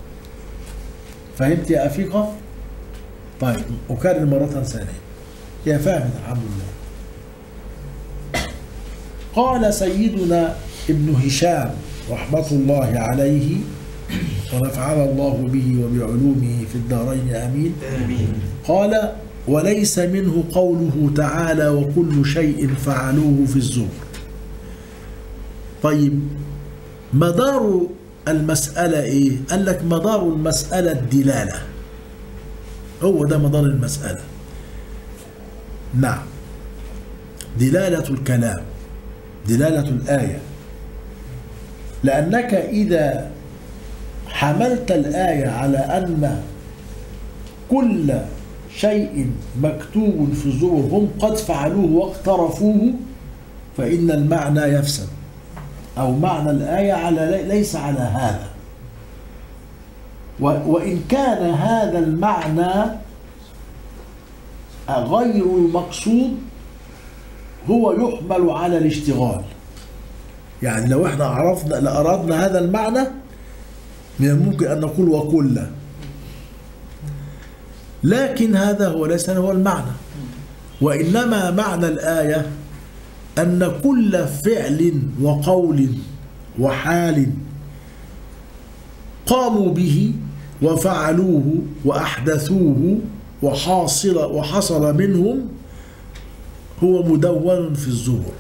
فهمت يا أفيقة؟ طيب أكرر مرة ثانية يا فاهم الحمد لله قال سيدنا ابن هشام رحمة الله عليه ونفعل الله به وبعلومه في الدارين آمين آمين قال وليس منه قوله تعالى وكل شيء فعلوه في الزبر طيب مدار المسألة إيه؟ قال لك مدار المسألة الدلالة هو ده مدار المسألة نعم دلالة الكلام دلالة الآية لأنك إذا حملت الآية على أن كل شيء مكتوب في الزبر هم قد فعلوه واقترفوه فإن المعنى يفسد أو معنى الآية على ليس على هذا وإن كان هذا المعنى غير المقصود هو يحمل على الاشتغال يعني لو احنا عرفنا لأردنا هذا المعنى من الممكن أن نقول وكل لكن هذا هو ليس هو المعنى وإنما معنى الآية أن كل فعل وقول وحال قاموا به وفعلوه وأحدثوه وحاصل وحصل منهم هو مدون في الزبر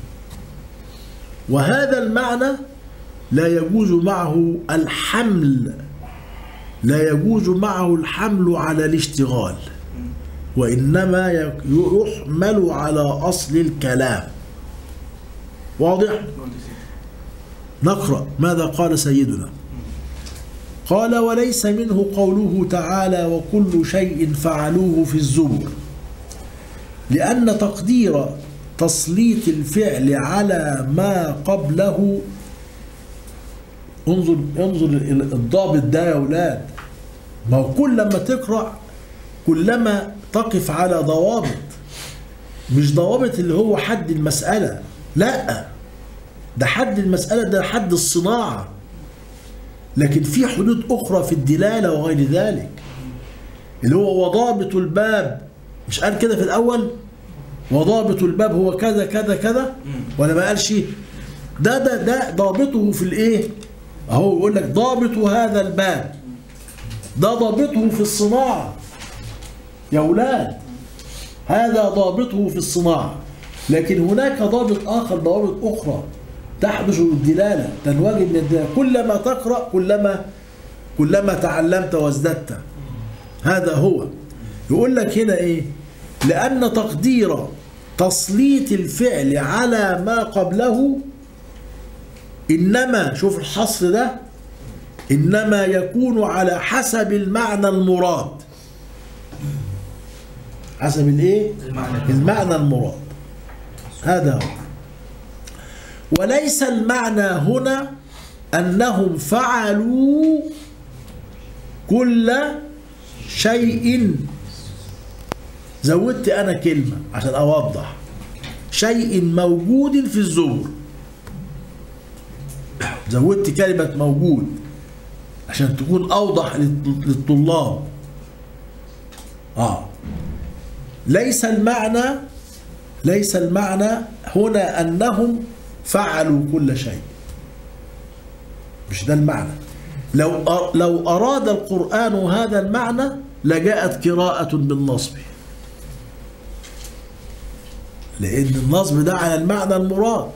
وهذا المعنى لا يجوز معه الحمل لا يجوز معه الحمل على الاشتغال وإنما يحمل على أصل الكلام واضح؟ نقرأ ماذا قال سيدنا قال وليس منه قوله تعالى وكل شيء فعلوه في الزبر لأن تقدير تسليط الفعل على ما قبله انظر انظر الضابط ده يا اولاد ما هو كل لما تقرا كلما تقف على ضوابط مش ضوابط اللي هو حد المسألة لا ده حد المسألة ده حد الصناعة لكن في حدود أخرى في الدلالة وغير ذلك اللي هو وضابط الباب مش قال كده في الأول وضابط الباب هو كذا كذا كذا ولا ما قالش ده ده ده ضابطه في الايه اهو يقول لك ضابط هذا الباب ده ضابطه في الصناعة يا أولاد هذا ضابطه في الصناعة لكن هناك ضابط آخر ضوابط أخرى تحدث الدلالة تنوجد من الدلالة كلما تقرأ كلما كلما تعلمت وازددت هذا هو يقول لك هنا إيه لأن تقدير تسليط الفعل على ما قبله إنما شوف الحصر ده إنما يكون على حسب المعنى المراد حسب الايه المعنى. المعنى المراد هذا هو وليس المعنى هنا أنهم فعلوا كل شيء زودت أنا كلمة عشان أوضح شيء موجود في الزبر زودت كلمة موجود عشان تكون أوضح للط- للطلاب آه ليس المعنى ليس المعنى هنا أنهم فعلوا كل شيء مش ده المعنى لو أر- لو أراد القرآن هذا المعنى لجاءت قراءة بالنصب لأن النصب ده على المعنى المراد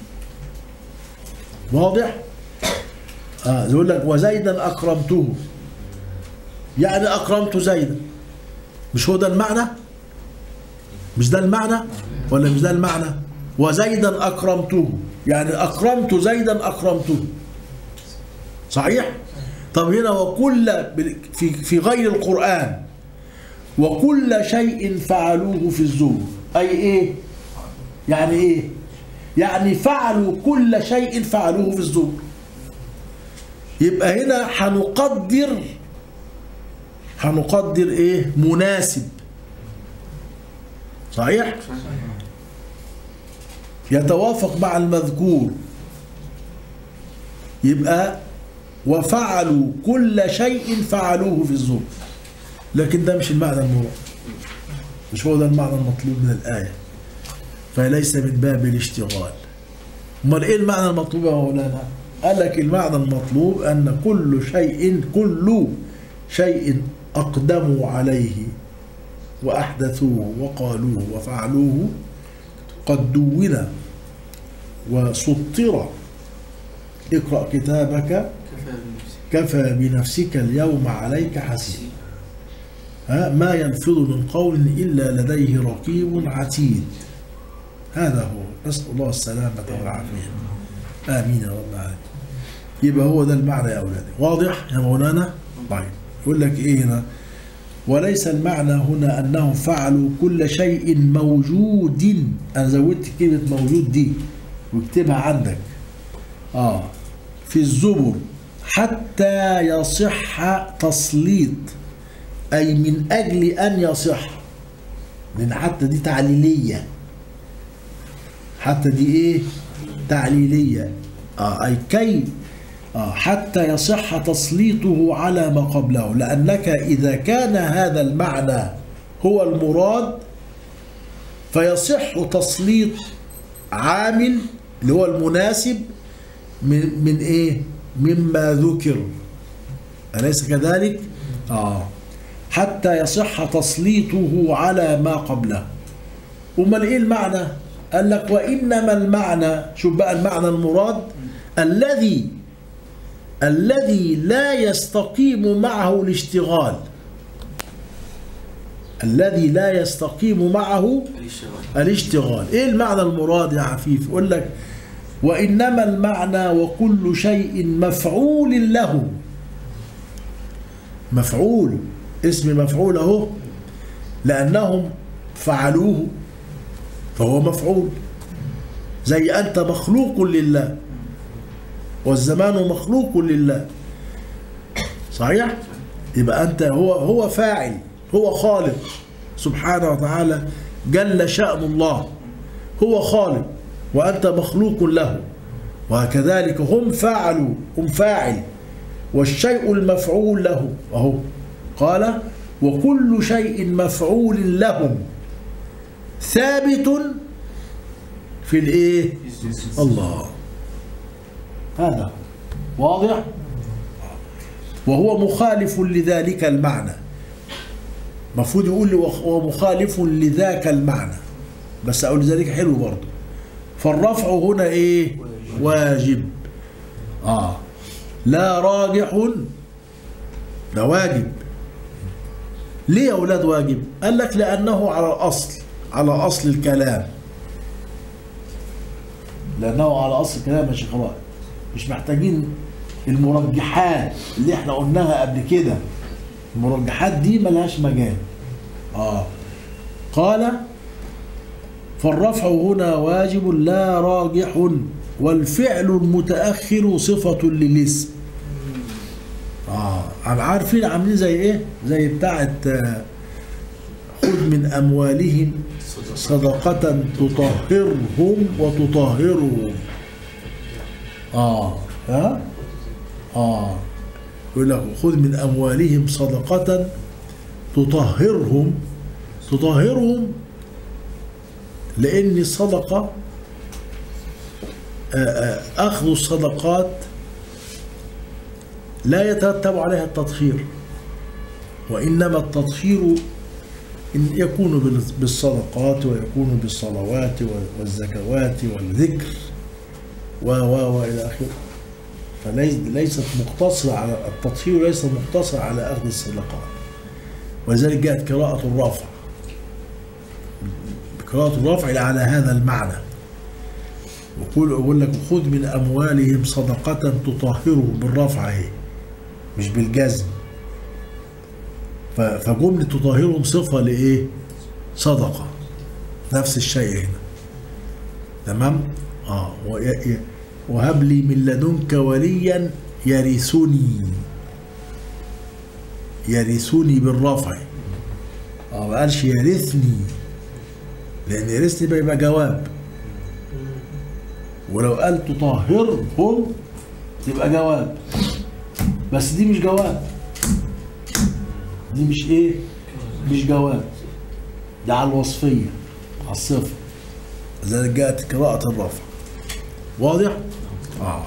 واضح؟ آه يقول لك وزيدا أكرمته يعني أكرمت زيدا مش هو ده المعنى؟ مش ده المعنى؟ ولا مش ده المعنى؟ وزيدا أكرمته يعني أكرمت زيدا أكرمته صحيح؟ طب هنا وكل في في غير القرآن وكل شيء فعلوه في الزور أي إيه؟ يعني إيه؟ يعني فعلوا كل شيء فعلوه في الزور يبقى هنا هنقدر هنقدر ايه مناسب صحيح يتوافق مع المذكور يبقى وفعلوا كل شيء فعلوه في الزور لكن ده مش المعنى المراد مش هو ده المعنى المطلوب من الآية فليس من باب الاشتغال امال ايه المعنى المطلوب يا مولانا قال لك المعنى المطلوب ان كل شيء كل شيء اقدموا عليه واحدثوه وقالوه وفعلوه قد دون وسطر اقرا كتابك كفى بنفسه كفى بنفسك اليوم عليك حسيبا ها ما يلفظ من قول إلا لديه رقيب عتيد هذا هو نسأل الله السلامة والعافية آمين يا رب العالمين يبقى هو ده المعنى يا أولادي واضح يا مولانا طيب يقول لك إيه هنا وليس المعنى هنا أنهم فعلوا كل شيء موجود أنا زودت كلمة موجود دي واكتبها عندك آه في الزبر حتى يصح تسليط أي من أجل أن يصح لأن حتى دي تعليلية حتى دي إيه تعليلية آه أي كي آه حتى يصح تسليطه على ما قبله لأنك إذا كان هذا المعنى هو المراد فيصح تسليط عامل اللي هو المناسب من, من إيه مما ذكر أليس كذلك؟ آه حتى يصح تسليطه على ما قبله أمال إيه المعنى؟ قال لك وإنما المعنى شوف بقى المعنى المراد الذي الذي لا يستقيم معه الاشتغال الذي لا يستقيم معه الاشتغال الاشتغال ايه المعنى المراد يا عفيف يقول لك وانما المعنى وكل شيء مفعول له مفعول اسم مفعول اهو لانهم فعلوه فهو مفعول زي انت مخلوق لله والزمان مخلوق لله صحيح يبقى انت هو هو فاعل هو خالق سبحانه وتعالى جل شأن الله هو خالق وأنت مخلوق له وكذلك هم فعلوا هم فاعل والشيء المفعول له أهو قال وكل شيء مفعول لهم ثابت في الايه الله هذا واضح وهو مخالف لذلك المعنى المفروض يقول لي وهو مخالف لذاك المعنى بس اقول ذلك حلو برضه فالرفع هنا ايه واجب اه لا راجح ده واجب ليه يا اولاد واجب قال لك لانه على الاصل على اصل الكلام لانه على اصل الكلام يا شيخ رائع مش محتاجين المرجحات اللي احنا قلناها قبل كده المرجحات دي ملهاش مجال اه قال فالرفع هنا واجب لا راجح والفعل المتأخر صفة للاسم اه عم- عارفين عاملين زي ايه زي بتاعه آه، خذ من اموالهم صدقة تطهرهم وتطهرهم اه ها اه يقول لك خذ من اموالهم صدقة تطهرهم تطهرهم لان الصدقة آه، آه، اخذ الصدقات لا يترتب عليها التطهير وإنما التطهير إن يكون بال- بالصدقات ويكون بالصلوات والزكوات والذكر و و وإلى آخره فليست مقتصرة على التطهير ليس مقتصر على أخذ الصدقات ولذلك جاءت قراءة الرفع قراءة الرفع على هذا المعنى وقول أقول لك خذ من أموالهم صدقة تطهرهم بالرفع اهي مش بالجزم ف- فجملة تطهرهم صفة لإيه؟ صدقة نفس الشيء هنا تمام؟ اه وي- ي- وهب لي من لدنك وليا يرثني يرثني بالرفع اه ما قالش يرثني لأن يرثني بقى يبقى جواب ولو قال تطهرهم تبقى جواب بس دي مش جواب دي مش ايه مش جواب ده على الوصفية على الصفة لذلك جاءت قراءة الرفع واضح؟ اه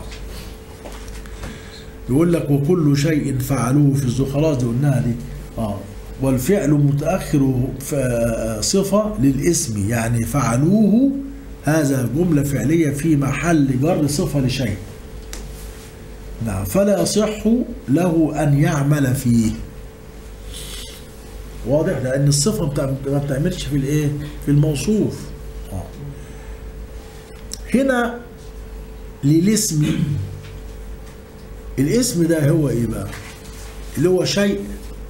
يقول لك وكل شيء فعلوه في الزو خلاص دي قلناها دي اه والفعل متأخر ف- صفة للاسم يعني فعلوه هذا جملة فعلية في محل جر صفة لشيء نعم فلا يصح له أن يعمل فيه واضح لأن الصفة بتاع- ما بتعملش في الإيه في الموصوف آه. هنا للاسم الاسم ده هو إيه بقى اللي هو شيء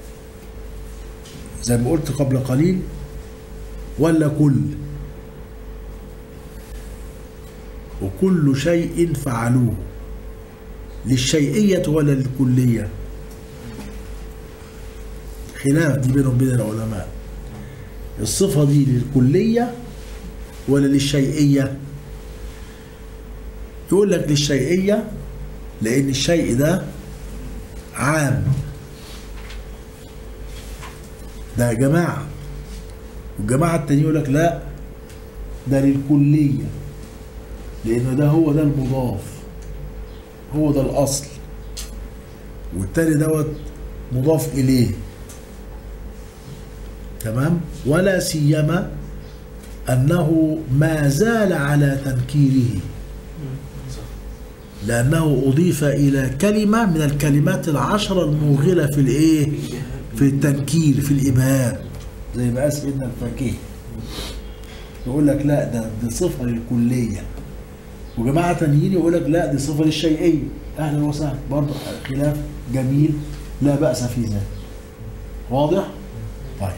زي ما قلت قبل قليل ولا كل وكل شيء فعلوه للشيئية ولا للكلية خلاف دي بينهم بين العلماء الصفة دي للكلية ولا للشيئية يقول لك للشيئية لأن الشيء ده عام ده جماعة والجماعة التانيين يقول لك لا ده للكلية لأن ده هو ده المضاف هو ده الأصل والتاني دوت مضاف إليه تمام ولا سيما أنه ما زال على تنكيره لأنه أضيف إلى كلمة من الكلمات العشرة الموغلة في الإيه؟ في التنكير في الإبهام زي ما قال سيدنا الفقيه يقول لك لا ده دي صفة للكلية وجماعة تانيين يقول لك لا دي صفة للشيئية أهلا وسهلا برضه خلاف جميل لا بأس في ذلك واضح؟ طيب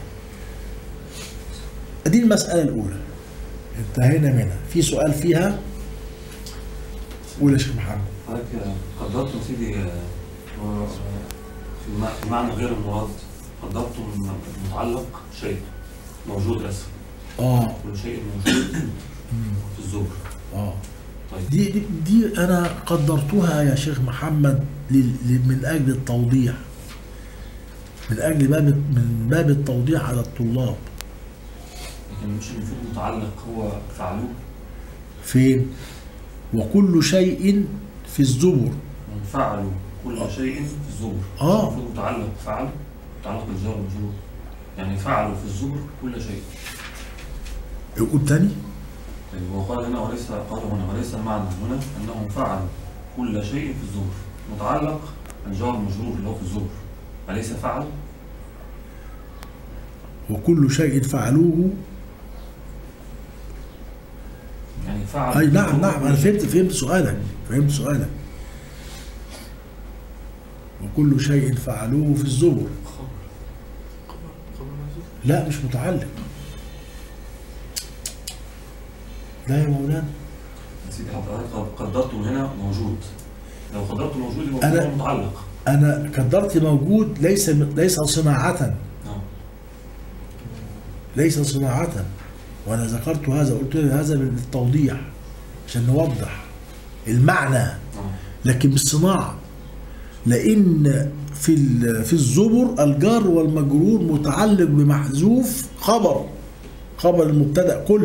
دي المسألة الأولى انتهينا منها في سؤال فيها قول يا شيخ محمد حضرتك قدرت يا سيدي آه، و- في الم- في معنى غير المراد قدرت من متعلق شيء موجود اسف اه كل شيء موجود في الزبر اه طيب دي, دي دي انا قدرتها يا شيخ محمد لل- ل- من اجل التوضيح من اجل باب من باب التوضيح على الطلاب لكن مش المفروض متعلق هو فعلوه فين وكل شيء في الزبر من فعلوا كل شيء في الزبر آه. مش المفروض متعلق فعل متعلق بالجار والمجرور يعني فعلوا في الزبر كل شيء يقول تاني طيب هو قال هنا وليس قال هنا وليس المعنى هنا انهم فعلوا كل شيء في الزبر متعلق الجار المجرور اللي هو في الزبر أليس فعل؟ وكل شيء فعلوه يعني فعل اي نعم نعم انا فهمت فهمت سؤالك فهمت سؤالك وكل شيء فعلوه في الزبر لا مش متعلق لا يا مولانا سيدي حضرتك قدرته هنا موجود لو قدرته موجود يبقى أنا- هو متعلق انا قدرت موجود ليس ليس صناعة نعم ليس صناعة وانا ذكرت هذا قلت هذا للتوضيح عشان نوضح المعنى نعم لكن مش صناعة لأن في ال- في الزبر الجار والمجرور متعلق بمحذوف خبر خبر المبتدأ كل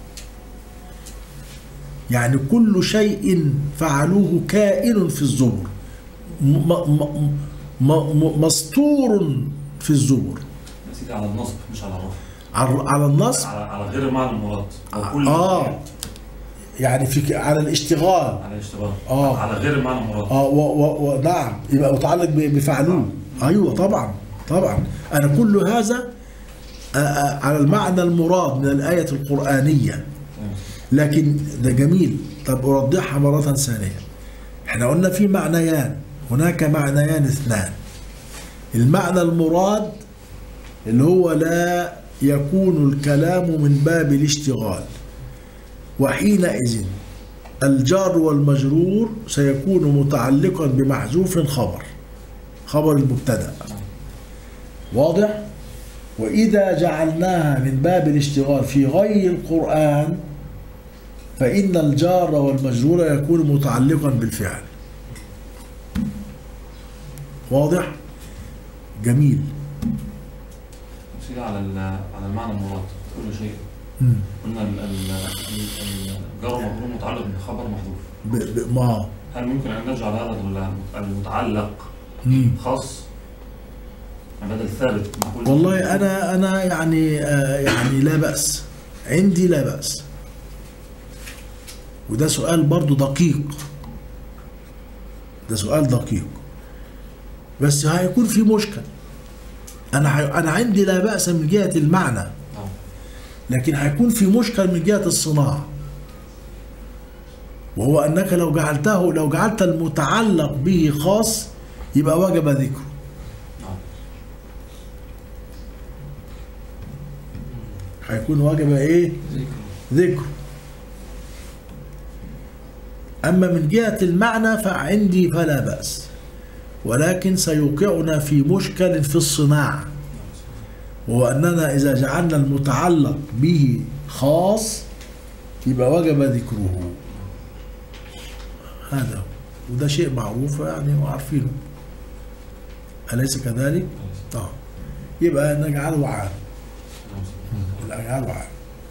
يعني كل شيء فعلوه كائن في الزبر م- م- م- م- مسطور في الزبر يا سيدي على النصب مش على الرفع على على النصب على, على غير المعنى المراد أو كل آه. يعني في على الاشتغال على الاشتغال آه. على غير المعنى المراد اه و و و نعم يبقى متعلق ب- بفعلوه ايوه طبعا طبعا انا كل هذا آه، آه، على المعنى المراد من الايه القرانيه تمام. لكن ده جميل طب اوضحها مره ثانيه احنا قلنا في معنيان هناك معنيان اثنان المعنى المراد اللي هو لا يكون الكلام من باب الاشتغال وحينئذ الجار والمجرور سيكون متعلقا بمحذوف خبر خبر المبتدا واضح واذا جعلناها من باب الاشتغال في غير القران فان الجار والمجرور يكون متعلقا بالفعل واضح جميل يا سيدي على ال- على المعنى المراد كل شيء مم. قلنا ال- ال- ال- الجار والمجرور متعلق بخبر محذوف ب- ب- ما هل ممكن ان نجعل هذا ال- المتعلق مم. خاص بدل ثابت نقول والله انا انا يعني آه يعني لا باس عندي لا باس وده سؤال برضو دقيق ده سؤال دقيق بس هيكون في مشكل انا هي- انا عندي لا باس من جهه المعنى نعم. لكن هيكون في مشكل من جهه الصناعه وهو انك لو جعلته لو جعلت المتعلق به خاص يبقى وجب ذكره نعم. هيكون وجب ايه ذكر أما من جهة المعنى فعندي فلا بأس ولكن سيوقعنا في مشكل في الصناعة وهو أننا إذا جعلنا المتعلق به خاص يبقى وجب ذكره هذا هو وده شيء معروف يعني وعارفينه أليس كذلك؟ طبعا يبقى نجعله عام نجعله عام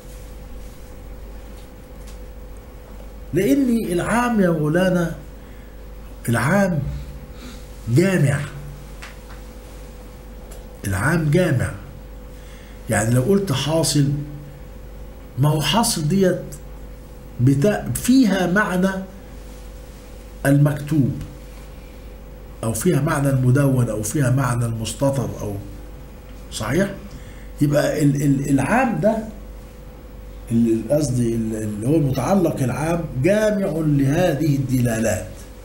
لأن العام يا مولانا العام جامع العام جامع يعني لو قلت حاصل ما هو حاصل ديت بتا فيها معنى المكتوب او فيها معنى المدون او فيها معنى المستطر او صحيح يبقى ال- ال- العام ده ال- قصدي ال- اللي هو المتعلق العام جامع لهذه الدلالات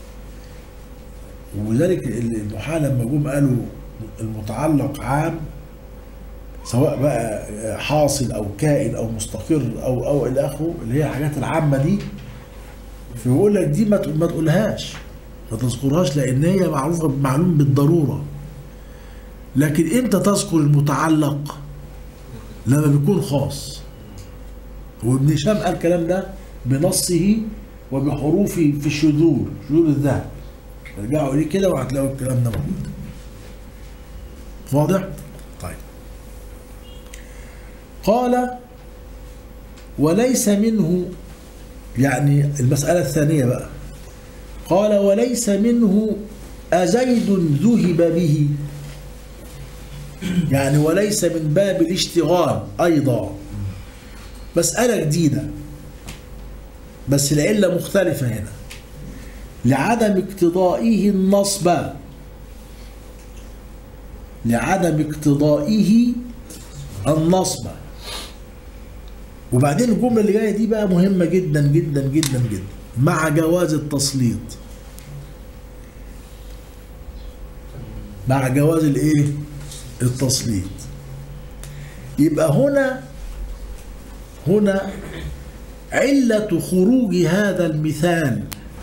ولذلك ال- النحاة لما جم قالوا المتعلق عام سواء بقى حاصل او كائن او مستقر او او الى اخره اللي هي الحاجات العامه دي فيقول لك دي ما تق- ما تقولهاش ما تذكرهاش لان هي معروفه معلوم بالضروره لكن امتى تذكر المتعلق لما بيكون خاص وابن هشام قال الكلام ده بنصه وبحروفه في الشذور شذور الذهب ارجعوا اليه كده وهتلاقوا الكلام ده موجود واضح طيب قال وليس منه يعني المسألة الثانية بقى قال وليس منه أزيد ذهب به يعني وليس من باب الاشتغال أيضا مسألة جديدة بس العلة مختلفة هنا لعدم اقتضائه النصب لعدم اقتضائه النصب وبعدين الجملة اللي جاية دي بقى مهمة جدا جدا جدا جدا مع جواز التسليط مع جواز الايه التسليط يبقى هنا هنا علة خروج هذا المثال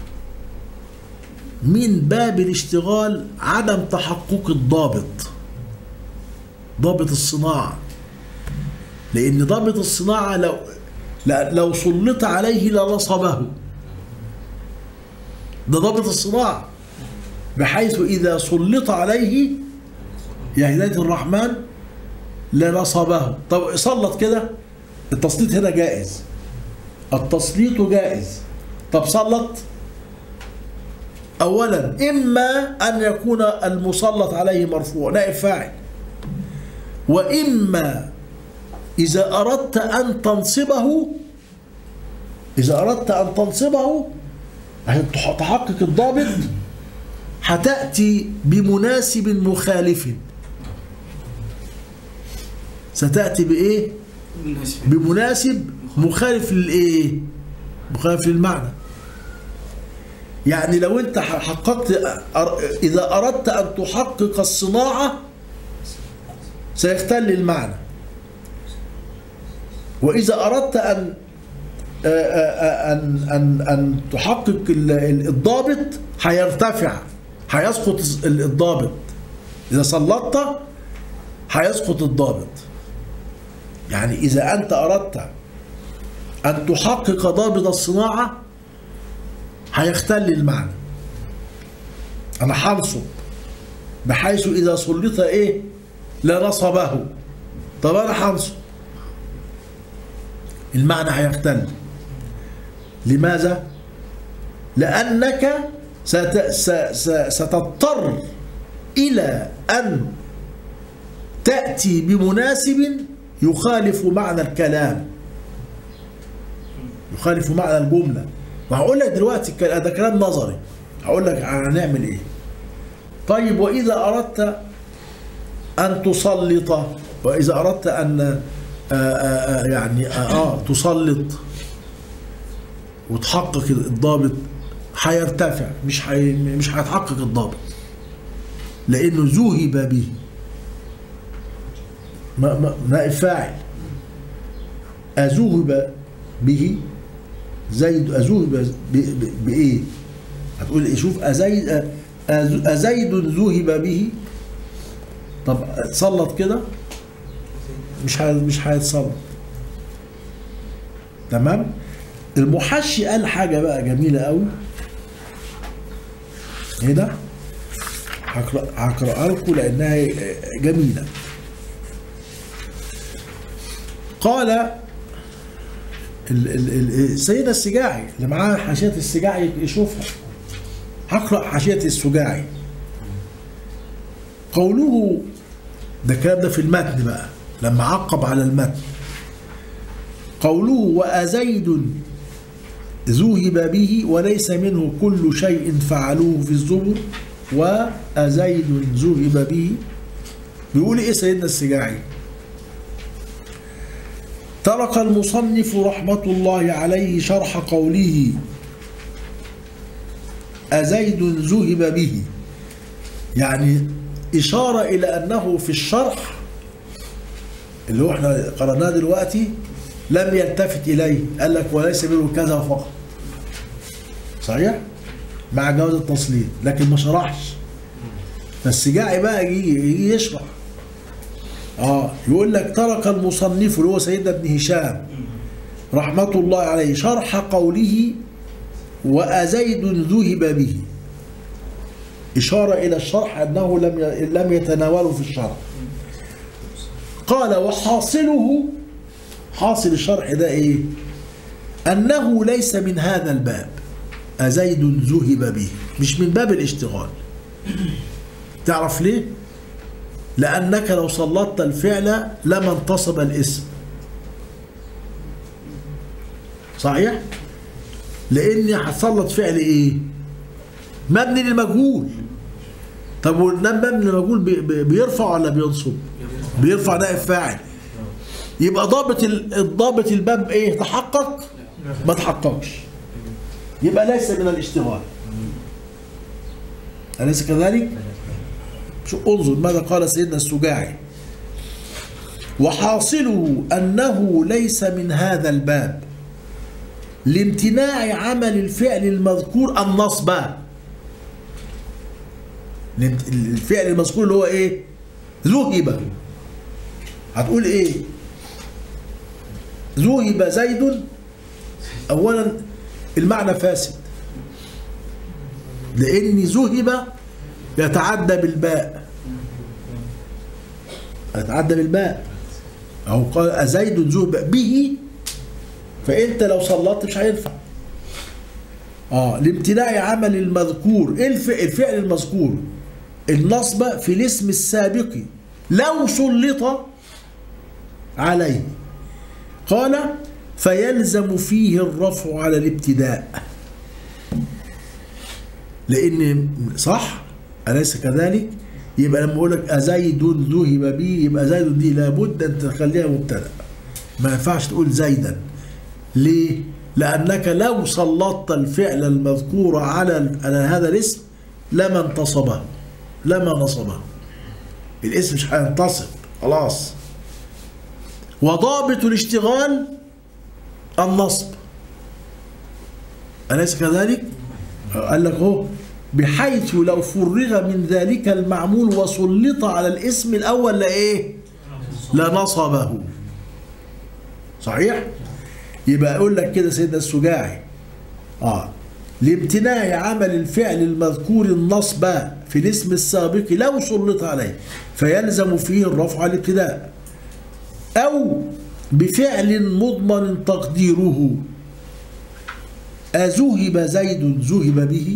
من باب الاشتغال عدم تحقق الضابط ضابط الصناعة لأن ضابط الصناعة لو لا- لو سلط عليه لنصبه ده ضابط الصناعة بحيث إذا سلط عليه يا هداية الرحمن لنصبه طب سلط كده التسليط هنا جائز التسليط جائز طب سلط أولا إما أن يكون المسلط عليه مرفوع نائب فاعل وإما إذا أردت أن تنصبه إذا أردت أن تنصبه عشان تح- تحقق الضابط هتأتي بمناسب مخالف ستأتي بإيه؟ بمناسب مخالف للإيه؟ مخالف للمعنى يعني لو أنت حققت أر- إذا أردت أن تحقق الصناعة سيختل المعنى وإذا أردت أن آه، آه، أن أن أن تحقق ال- ال- الضابط هيرتفع هيسقط ال- الضابط إذا سلطت هيسقط الضابط يعني إذا أنت أردت أن تحقق ضابط الصناعة هيختل المعنى أنا هنصب بحيث إذا سلط إيه لنصبه طب أنا هنصب المعنى هيختل لماذا؟ لأنك ست س- س- ستضطر إلى أن تأتي بمناسب يخالف معنى الكلام يخالف معنى الجملة وهقول لك دلوقتي الكلام- ده كلام نظري هقول لك هنعمل ايه طيب وإذا أردت أن تسلط وإذا أردت أن آه، آه، آه، يعني آه آه، تسلط وتحقق الضابط هيرتفع مش حي مش هيتحقق الضابط لأنه ذهب به ما ما نائب فاعل أذهب به زيد أذهب ب- ب- بإيه؟ هتقول إيه شوف أزيد أز- أزيد ذهب به طب سلط كده مش هي- مش هيتسلط تمام المحشي قال حاجه بقى جميله قوي هنا هقرا هقراها لكم لانها جميله قال ال- ال- ال- السيدة السجاعي اللي معاه حاشية السجاعي يشوفها هقرأ حاشية السجاعي قوله ده كان ده في المتن بقى لما عقب على المتن قوله وأزيد ذوهب به وليس منه كل شيء فعلوه في الزبر وأزيد ذوهب به بيقول ايه سيدنا السجاعي ترك المصنف رحمة الله عليه شرح قوله أزيد ذهب به يعني إشارة إلى أنه في الشرح اللي هو احنا قرأناه دلوقتي لم يلتفت إليه قال لك وليس منه كذا فقط صحيح؟ مع جواز التصليل لكن ما شرحش فالسجاعي بقى يجي, يجي يشرح اه يقول لك ترك المصنف اللي هو سيدنا ابن هشام رحمة الله عليه شرح قوله وأزيد ذهب به إشارة إلى الشرح أنه لم لم يتناوله في الشرح قال وحاصله حاصل الشرح ده إيه أنه ليس من هذا الباب أزيد ذهب به مش من باب الاشتغال تعرف ليه لأنك لو سلطت الفعل لما انتصب الاسم صحيح لأني هتسلط فعل إيه مبني للمجهول طب والنام مبني للمجهول بي- بي- بيرفع ولا بينصب بيرفع نائب فاعل يبقى ضابط ال- الضابط الباب ايه تحقق ما تحققش يبقى ليس من الاشتغال أليس كذلك؟ شو انظر ماذا قال سيدنا السجاعي وحاصله أنه ليس من هذا الباب لامتناع عمل الفعل المذكور النصب الامت- الفعل المذكور اللي هو ايه ذهب هتقول ايه ذهب زيد اولا المعنى فاسد لان ذهب يتعدى بالباء يتعدى بالباء أو قال أزيد ذهب به فأنت لو صلت مش هينفع اه لامتناع عمل المذكور إيه الف- الفعل المذكور النصب في الاسم السابق لو سلط عليه قال فيلزم فيه الرفع على الابتداء لان صح اليس كذلك يبقى لما اقول لك ازيد ذهب بي يبقى زيد دي لابد ان تخليها مبتدا ما ينفعش تقول زيدا ليه لانك لو سلطت الفعل المذكور على على هذا الاسم لما انتصبه لما نصبه الاسم مش هينتصب خلاص وضابط الاشتغال النصب أليس كذلك؟ قال لك هو بحيث لو فرغ من ذلك المعمول وسلط على الاسم الأول لإيه؟ لنصبه صحيح؟ يبقى يقول لك كده سيدنا السجاعي اه لامتناع عمل الفعل المذكور النصب في الاسم السابق لو سلط عليه فيلزم فيه الرفع على الابتداء أو بفعل مضمن تقديره أذهب زيد ذهب به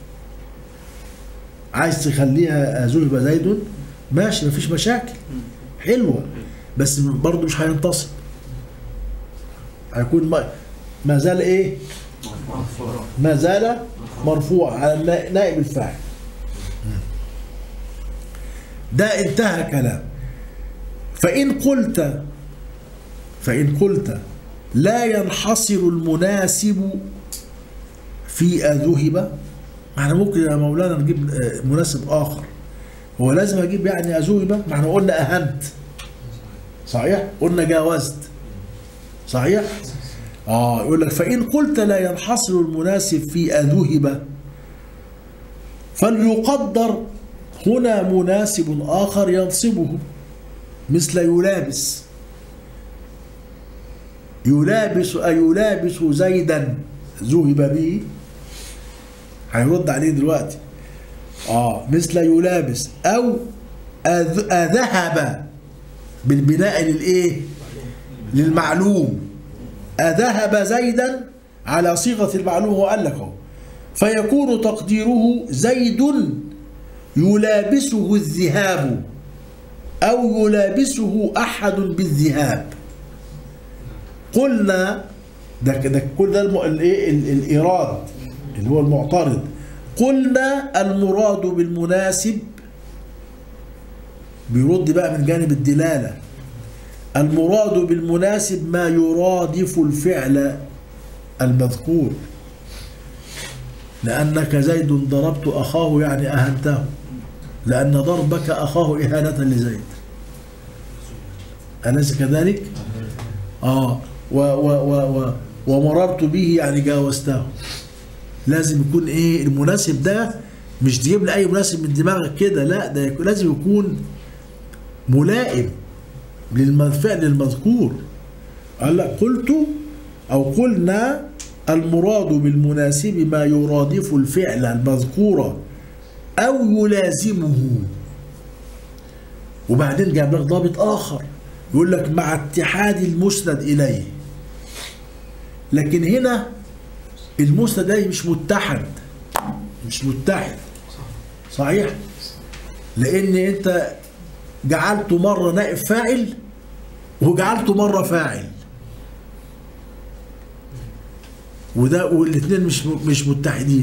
عايز تخليها أذهب زيد ماشي مفيش مشاكل حلوة بس برضه مش هينتصب هيكون ما, ما زال ايه ما زال مرفوع على النا- نائب الفاعل ده انتهى كلام فإن قلت فإن قلت لا ينحصر المناسب في أذهب احنا ممكن يا مولانا نجيب آه، مناسب آخر هو لازم أجيب يعني أذهب ما احنا قلنا أهنت صحيح قلنا جاوزت صحيح اه يقول لك فإن قلت لا ينحصر المناسب في أذهب فليقدر هنا مناسب آخر ينصبه مثل يلابس يلابس أيلابس زيدا ذهب به هيرد عليه دلوقتي اه مثل يلابس او أذ- اذهب بالبناء للايه للمعلوم اذهب زيدا على صيغه المعلوم هو قال لك اهو فيكون تقديره زيد يلابسه الذهاب أو يلابسه أحد بالذهاب قلنا ده ده كل ده الم- الايه ال- الايراد اللي هو المعترض قلنا المراد بالمناسب بيرد بقى من جانب الدلاله المراد بالمناسب ما يرادف الفعل المذكور لأنك زيد ضربت أخاه يعني أهنته لأن ضربك أخاه إهانة لزيد أليس كذلك؟ آه و و و و ومررت به يعني جاوزته لازم يكون إيه المناسب ده مش تجيب لي أي مناسب من دماغك كده لا ده يكون لازم يكون ملائم للفعل المذكور قال لك قلت أو قلنا المراد بالمناسب ما يرادف الفعل المذكور أو يلازمه وبعدين جاب لك ضابط آخر يقول لك مع اتحاد المسند إليه لكن هنا المسند إليه مش متحد مش متحد صحيح لأن أنت جعلته مرة نائب فاعل وجعلته مرة فاعل وده والاثنين مش مش متحدين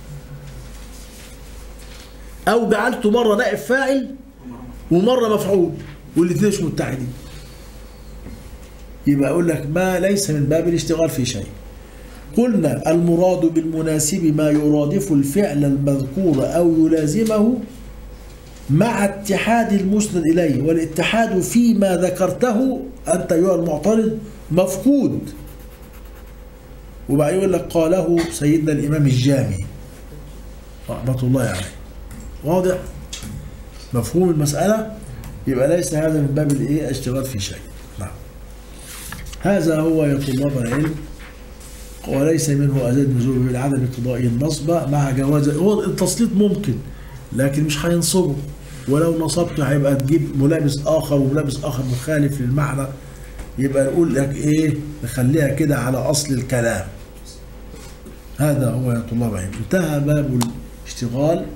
او جعلته مره نائب فاعل ومره مفعول والاثنين مش متحدين يبقى اقول لك ما ليس من باب الاشتغال في شيء قلنا المراد بالمناسب ما يرادف الفعل المذكور او يلازمه مع اتحاد المسند اليه والاتحاد فيما ذكرته انت ايها المعترض مفقود وبعدين يقول لك قاله سيدنا الإمام الجامي رحمة الله عليه واضح مفهوم المسألة يبقى ليس هذا من باب الايه اشتغال في شيء نعم هذا هو يا طلاب العلم وليس منه أزاد نزول بالعدم اقتضاء النصب مع جواز هو التسليط ممكن لكن مش هينصبه ولو نصبته هيبقى تجيب ملابس آخر وملابس آخر مخالف للمعنى يبقى نقول لك ايه نخليها كده على اصل الكلام هذا هو يا طلاب العلم انتهى باب الاشتغال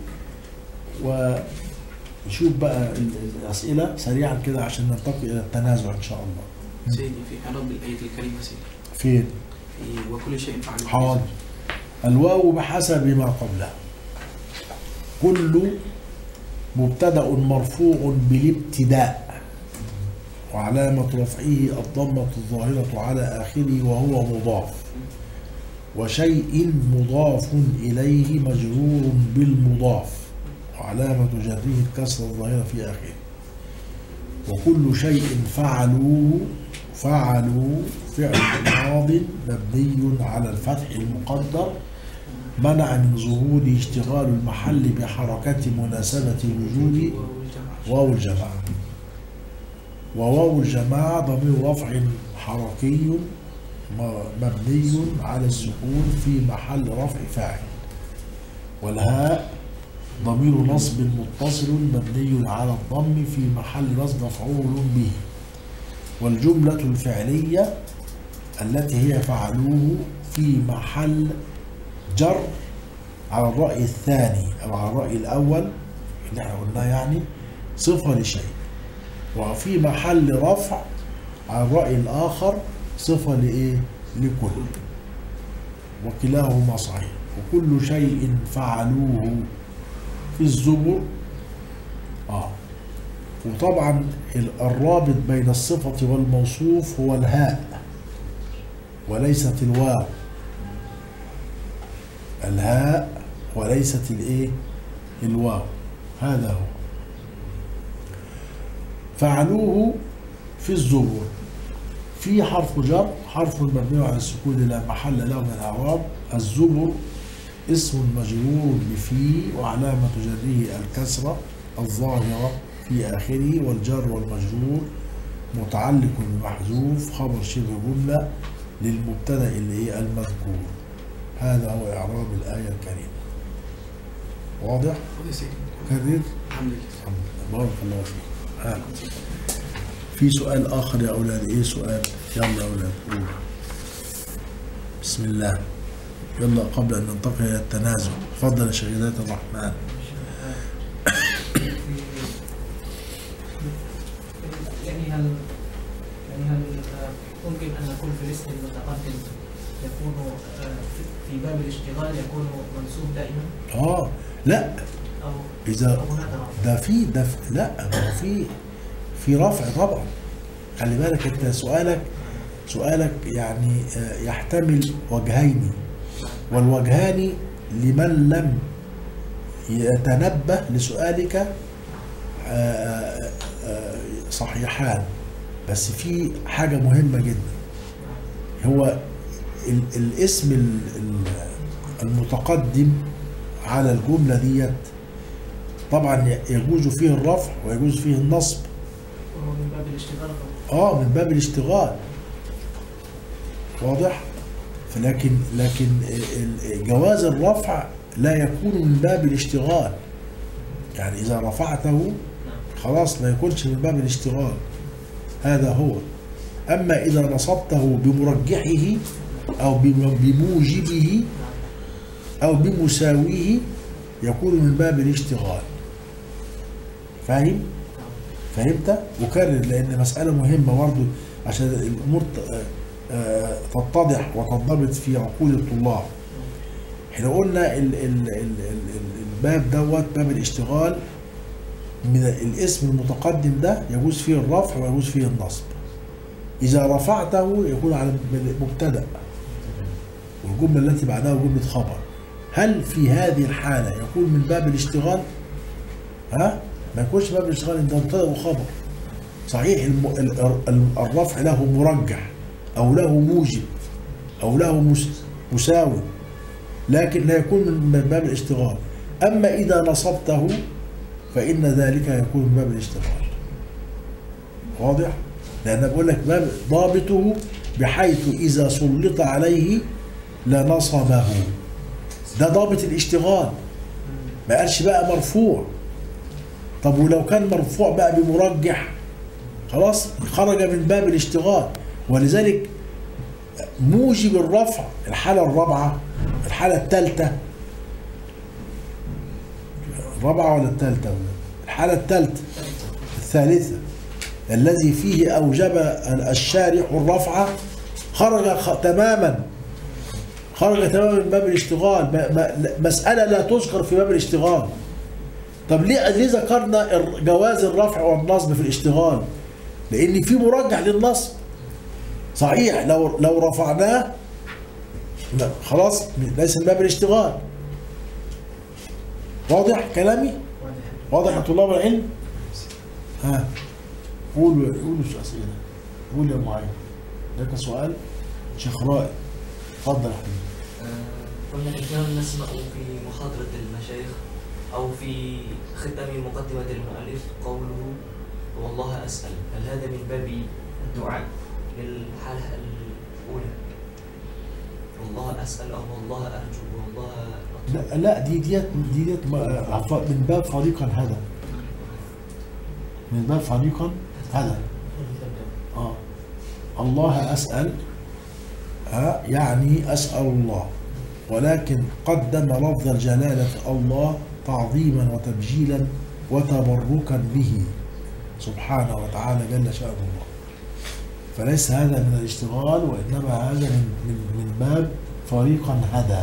ونشوف بقى ال- الاسئله سريعا كده عشان ننتقل الى التنازع ان شاء الله سيدي في إعراب الآية الكريمة سيدي فين في وكل شيء فعل حاضر الواو بحسب ما قبلها كل مبتدا مرفوع بالابتداء وعلامة رفعه الضمة الظاهرة على آخره وهو مضاف وشيء مضاف إليه مجرور بالمضاف وعلامة جره الكسر الظاهرة في آخره وكل شيء فعلوه فعلوا فعل ماض مبني على الفتح المقدر منع من ظهور اشتغال المحل بحركة مناسبة الوجود واو الجماعة وواو الجماعة ضمير رفع حركي م- مبني على السكون في محل رفع فاعل والهاء ضمير نصب متصل مبني على الضم في محل نصب مفعول به والجملة الفعلية التي هي فعلوه في محل جر على الرأي الثاني أو على الرأي الأول اللي احنا قلناه يعني صفة لشيء وفي محل رفع على الرأي الآخر صفة لإيه؟ لكل وكلاهما صحيح وكل شيء فعلوه في الزبر آه وطبعا ال- الرابط بين الصفة والموصوف هو الهاء وليست الواو الهاء وليست الايه الواو هذا هو فعلوه في الزبر في حرف جر حرف مبني على السكون لا محل له من الاعراب الزبر اسم مجرور بفي وعلامة جره الكسرة الظاهرة في آخره والجر والمجرور متعلق بمحذوف خبر شبه جملة للمبتدأ اللي هي المذكور هذا هو إعراب الآية الكريمة واضح؟ خذ سيدي كرر الحمد لله الحمد لله بارك الله فيك آه. في سؤال آخر يا أولاد إيه سؤال؟ يلا يا أولاد قول بسم الله يلا قبل أن ننتقل إلى التنازع تفضل يا شهيدات الرحمن ممكن أن يكون في الاسم المتقدم يكون آه، في- في باب الاشتغال يكون منصوب دائما اه لا أو اذا أو هناك رفع ده في ده في لا ما هو في في رفع طبعا خلي بالك انت سؤالك سؤالك يعني آه، يحتمل وجهين والوجهان لمن لم يتنبه لسؤالك آه، آه، آه، صحيحان بس في حاجة مهمة جدا هو ال- الاسم ال- ال- المتقدم على الجملة ديت طبعا يجوز فيه الرفع ويجوز فيه النصب وهو من باب الاشتغال أو اه من باب الاشتغال واضح لكن لكن ال- ال- جواز الرفع لا يكون من باب الاشتغال يعني اذا رفعته نعم خلاص لا يكونش من باب الاشتغال هذا هو اما اذا نصبته بمرجحه او بم- بموجبه نعم أو بمساويه يكون من باب الاشتغال فاهم؟ نعم فهمت؟ وكرر لأن مسألة مهمة برضه عشان الأمور ت- آه، تتضح وتنضبط في عقول الطلاب احنا قلنا ال ال ال ال ال الباب دوت باب الاشتغال من الاسم المتقدم ده يجوز فيه الرفع ويجوز فيه النصب إذا رفعته يكون على مبتدأ والجملة التي بعدها جملة خبر هل في هذه الحالة يكون من باب الاشتغال؟ ها؟ ما يكونش باب الاشتغال ده مبتدأ وخبر صحيح الم... ال- ال- الرفع له مرجح أو له موجب أو له مس... مساوي لكن لا يكون من باب الاشتغال أما إذا نصبته فإن ذلك يكون من باب الاشتغال واضح؟ لأن بقول لك باب ضابطه بحيث إذا سلط عليه لنصبه ده ضابط الاشتغال ما قالش بقى مرفوع طب ولو كان مرفوع بقى بمرجح خلاص خرج من باب الاشتغال ولذلك موجب الرفع الحالة الرابعة الحالة الثالثة الرابعة ولا الثالثة الحالة الثالثة الثالثة الذي فيه أوجب الشارح الرفع خرج خ- تماما خرج تماما من باب الاشتغال ما- ما- مسألة لا تذكر في باب الاشتغال طب ليه ليه ذكرنا الر- جواز الرفع والنصب في الاشتغال؟ لأن في مرجح للنصب صحيح لو لو رفعناه لا خلاص ليس من باب الاشتغال واضح كلامي؟ واضح واضح يا طلاب العلم؟ ها قولوا قولوا شو أسئلة قول يا معين لك سؤال شيخ رائد اتفضل يا حبيبي آه، كنا كثيرا نسمع في محاضرة المشايخ أو في ختام مقدمة المؤلف قوله والله أسأل هل هذا من باب الدعاء للحالة الأولى والله أسأل أو والله أرجو والله أطلب لا لا دي ديت دي ديت ما- عف- من باب فريقا هذا من باب فريقا هذا اه الله اسال ها يعني اسال الله ولكن قدم لفظ الجلاله الله تعظيما وتبجيلا وتبركا به سبحانه وتعالى جل شانه الله فليس هذا من الاشتغال وانما هذا من من من باب فريقا هدى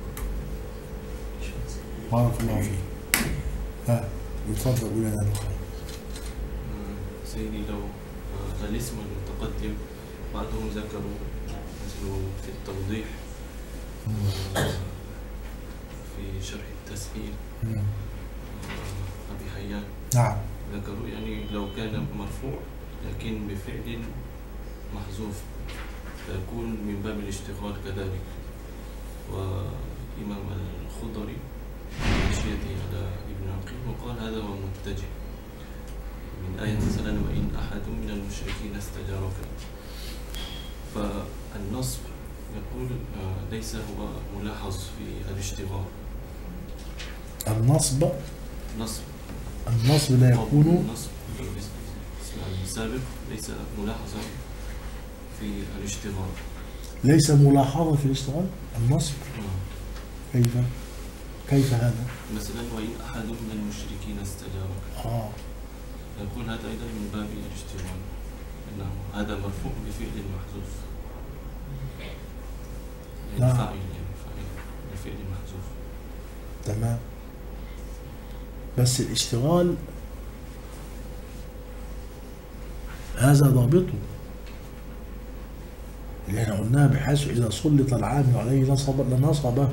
بارك الله فيك ها يتفضل قول يا دكتور. سيدي لو آه، الاسم المتقدم بعضهم ذكروا مثل في التوضيح آه، في شرح التسهيل مم. آه، أبي حيان نعم ذكروا يعني لو كان مرفوع لكن بفعل محذوف فيكون من باب الاشتغال كذلك وإمام الخضري مشيته على ابن عقيل وقال هذا هو متجه من آية مثلا وإن أحد من المشركين استجارك فالنصب يقول آه، ليس هو ملاحظ في الاشتغال النصب نصب النصب لا يكون النصب السابق ليس ملاحظا في الاشتغال ليس ملاحظة في الاشتغال النصب كيف كيف هذا مثلا وإن أحد من المشركين استجارك آه. يقول هذا أيضا من باب الاشتغال أنه هذا مرفوع بفعل نعم. فاعل يعني فاعل الفعل محذوف تمام بس الاشتغال هذا ضابطه اللي احنا قلناها بحيث اذا سلط العامل عليه نصب لنصبه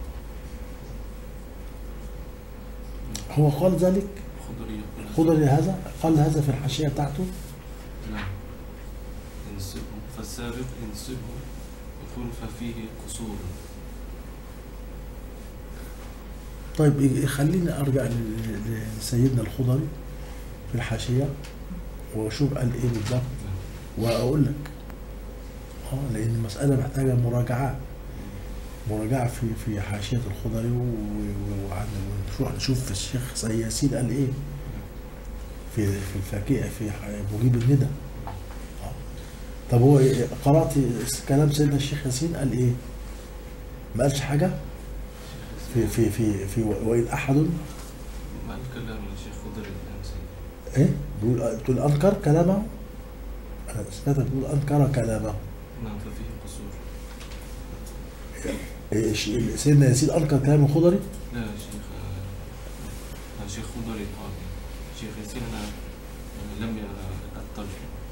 هو قال ذلك خضري يقول خضري هذا قال هذا في الحاشيه بتاعته نعم ينصبه فالسابق ينصبه يقول ففيه قصور طيب إيه- خليني ارجع ل- ل- لسيدنا الخضري في الحاشيه واشوف قال ايه بالضبط واقول لك اه لان المساله محتاجه مراجعه مراجعه في في حاشيه الخضري و- و- وعن ونشوف نشوف في الشيخ سي ياسين قال ايه في في الفاكهه في ح- مجيب الندى آه. طب هو إيه- قرات كلام سيدنا الشيخ ياسين قال ايه؟ ما قالش حاجه في في في في وان احد مع الكلام الشيخ خضري الأمسي ايه بيقول بتقول انكر كلامه انا سمعتك بتقول انكر كلامه نعم ففيه قصور إيه، ش- سيدنا ياسين انكر كلام الخضري لا يا شيخ آه، الشيخ خضري قال الشيخ ياسين آه، لم يطلع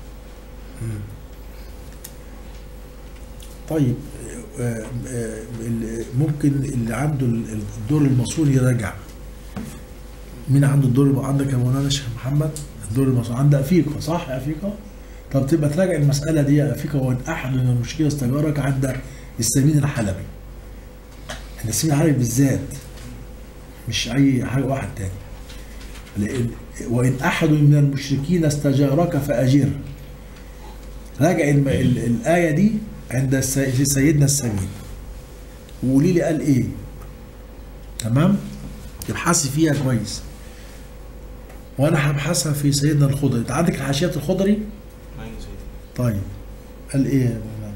طيب آه، آه، ال- ممكن اللي عنده ال- الدور المصوني يراجع مين عنده الدور الم- عندك يا مولانا الشيخ محمد الدور المصوني عندك افيكا صح يا افيكا طب تبقى تراجع المساله دي يا افيكا وان احد من المشكله استجارك عند السمين الحلبي السمين الحلبي بالذات مش اي حاجه واحد تاني لأن وان احد من المشركين استجارك فاجره راجع الم- ال- الآية دي عند الس- في سيدنا السمين وقولي لي قال إيه تمام ابحثي فيها كويس وأنا هبحثها في سيدنا الخضري أنت عندك الحاشيات الخضري ما يزيد طيب قال إيه يا مولانا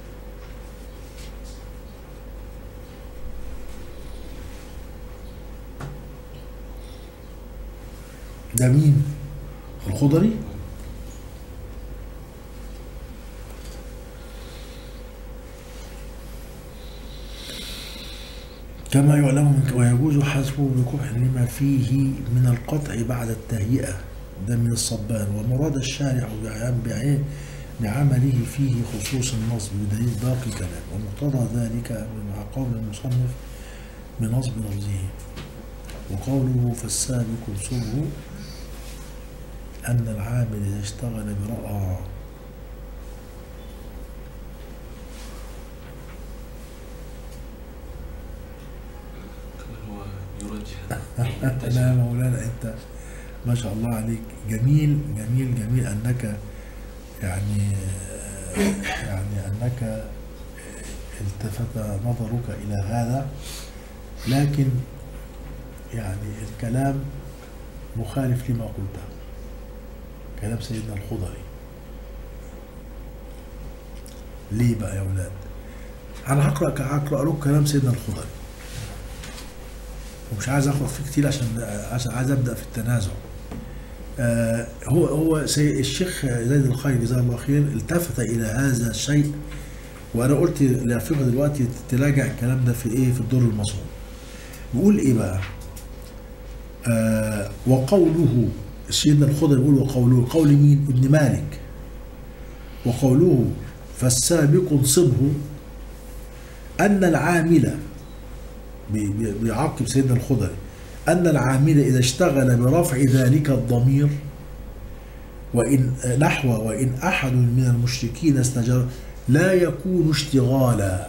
ده مين الخضري كما يعلم من ويجوز حسبه بكبح لما فيه من القطع بعد التهيئة ده من الصبان ومراد الشارع بعين بعين بعمله فيه خصوص النصب بدليل باقي كلام ومقتضى ذلك مع قول المصنف بنصب لفظه وقوله فالسابق انصبه أن العامل إذا اشتغل برأى كما هو يرجح لا يا مولانا انت ما شاء الله عليك جميل جميل جميل انك يعني يعني انك التفت نظرك الى هذا لكن يعني الكلام مخالف لما قلته كلام سيدنا الخضري ليه بقى يا اولاد انا هقرا هقرا لكم كلام سيدنا الخضري ومش عايز اخد فيه كتير عشان عشان عايز ابدا في التنازع. آه هو هو سي الشيخ زيد الخير جزاه الله خير التفت الى هذا الشيء وانا قلت لرفيقه دلوقتي تراجع الكلام ده في ايه في الدور المصون. بيقول ايه بقى؟ آه وقوله سيدنا الخضر يقول وقوله قول مين؟ ابن مالك. وقوله فالسابق انصبه ان العامل بي- بي- بيعقب سيدنا الخضري أن العامل إذا اشتغل برفع ذلك الضمير وإن نحو وإن أحد من المشركين استجار لا يكون اشتغالا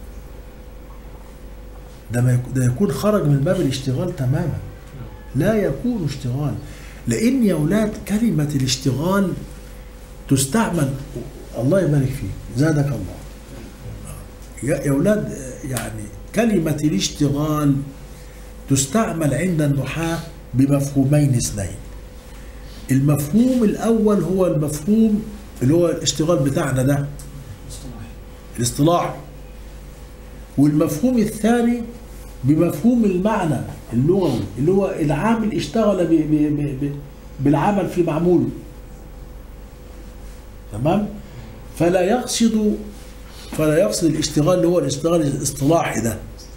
ده, ما يكون ده يكون خرج من باب الاشتغال تماما لا يكون اشتغال لأن يا أولاد كلمة الاشتغال تستعمل الله يبارك فيك زادك الله يا يا أولاد يعني كلمة الاشتغال تستعمل عند النحاة بمفهومين اثنين المفهوم الأول هو المفهوم اللي هو الاشتغال بتاعنا ده الاصطلاحي والمفهوم الثاني بمفهوم المعنى اللغوي اللي هو العامل اشتغل ب ب ب ب بالعمل في معموله تمام فلا يقصد فلا يقصد الاشتغال اللي هو الاشتغال الاصطلاحي ده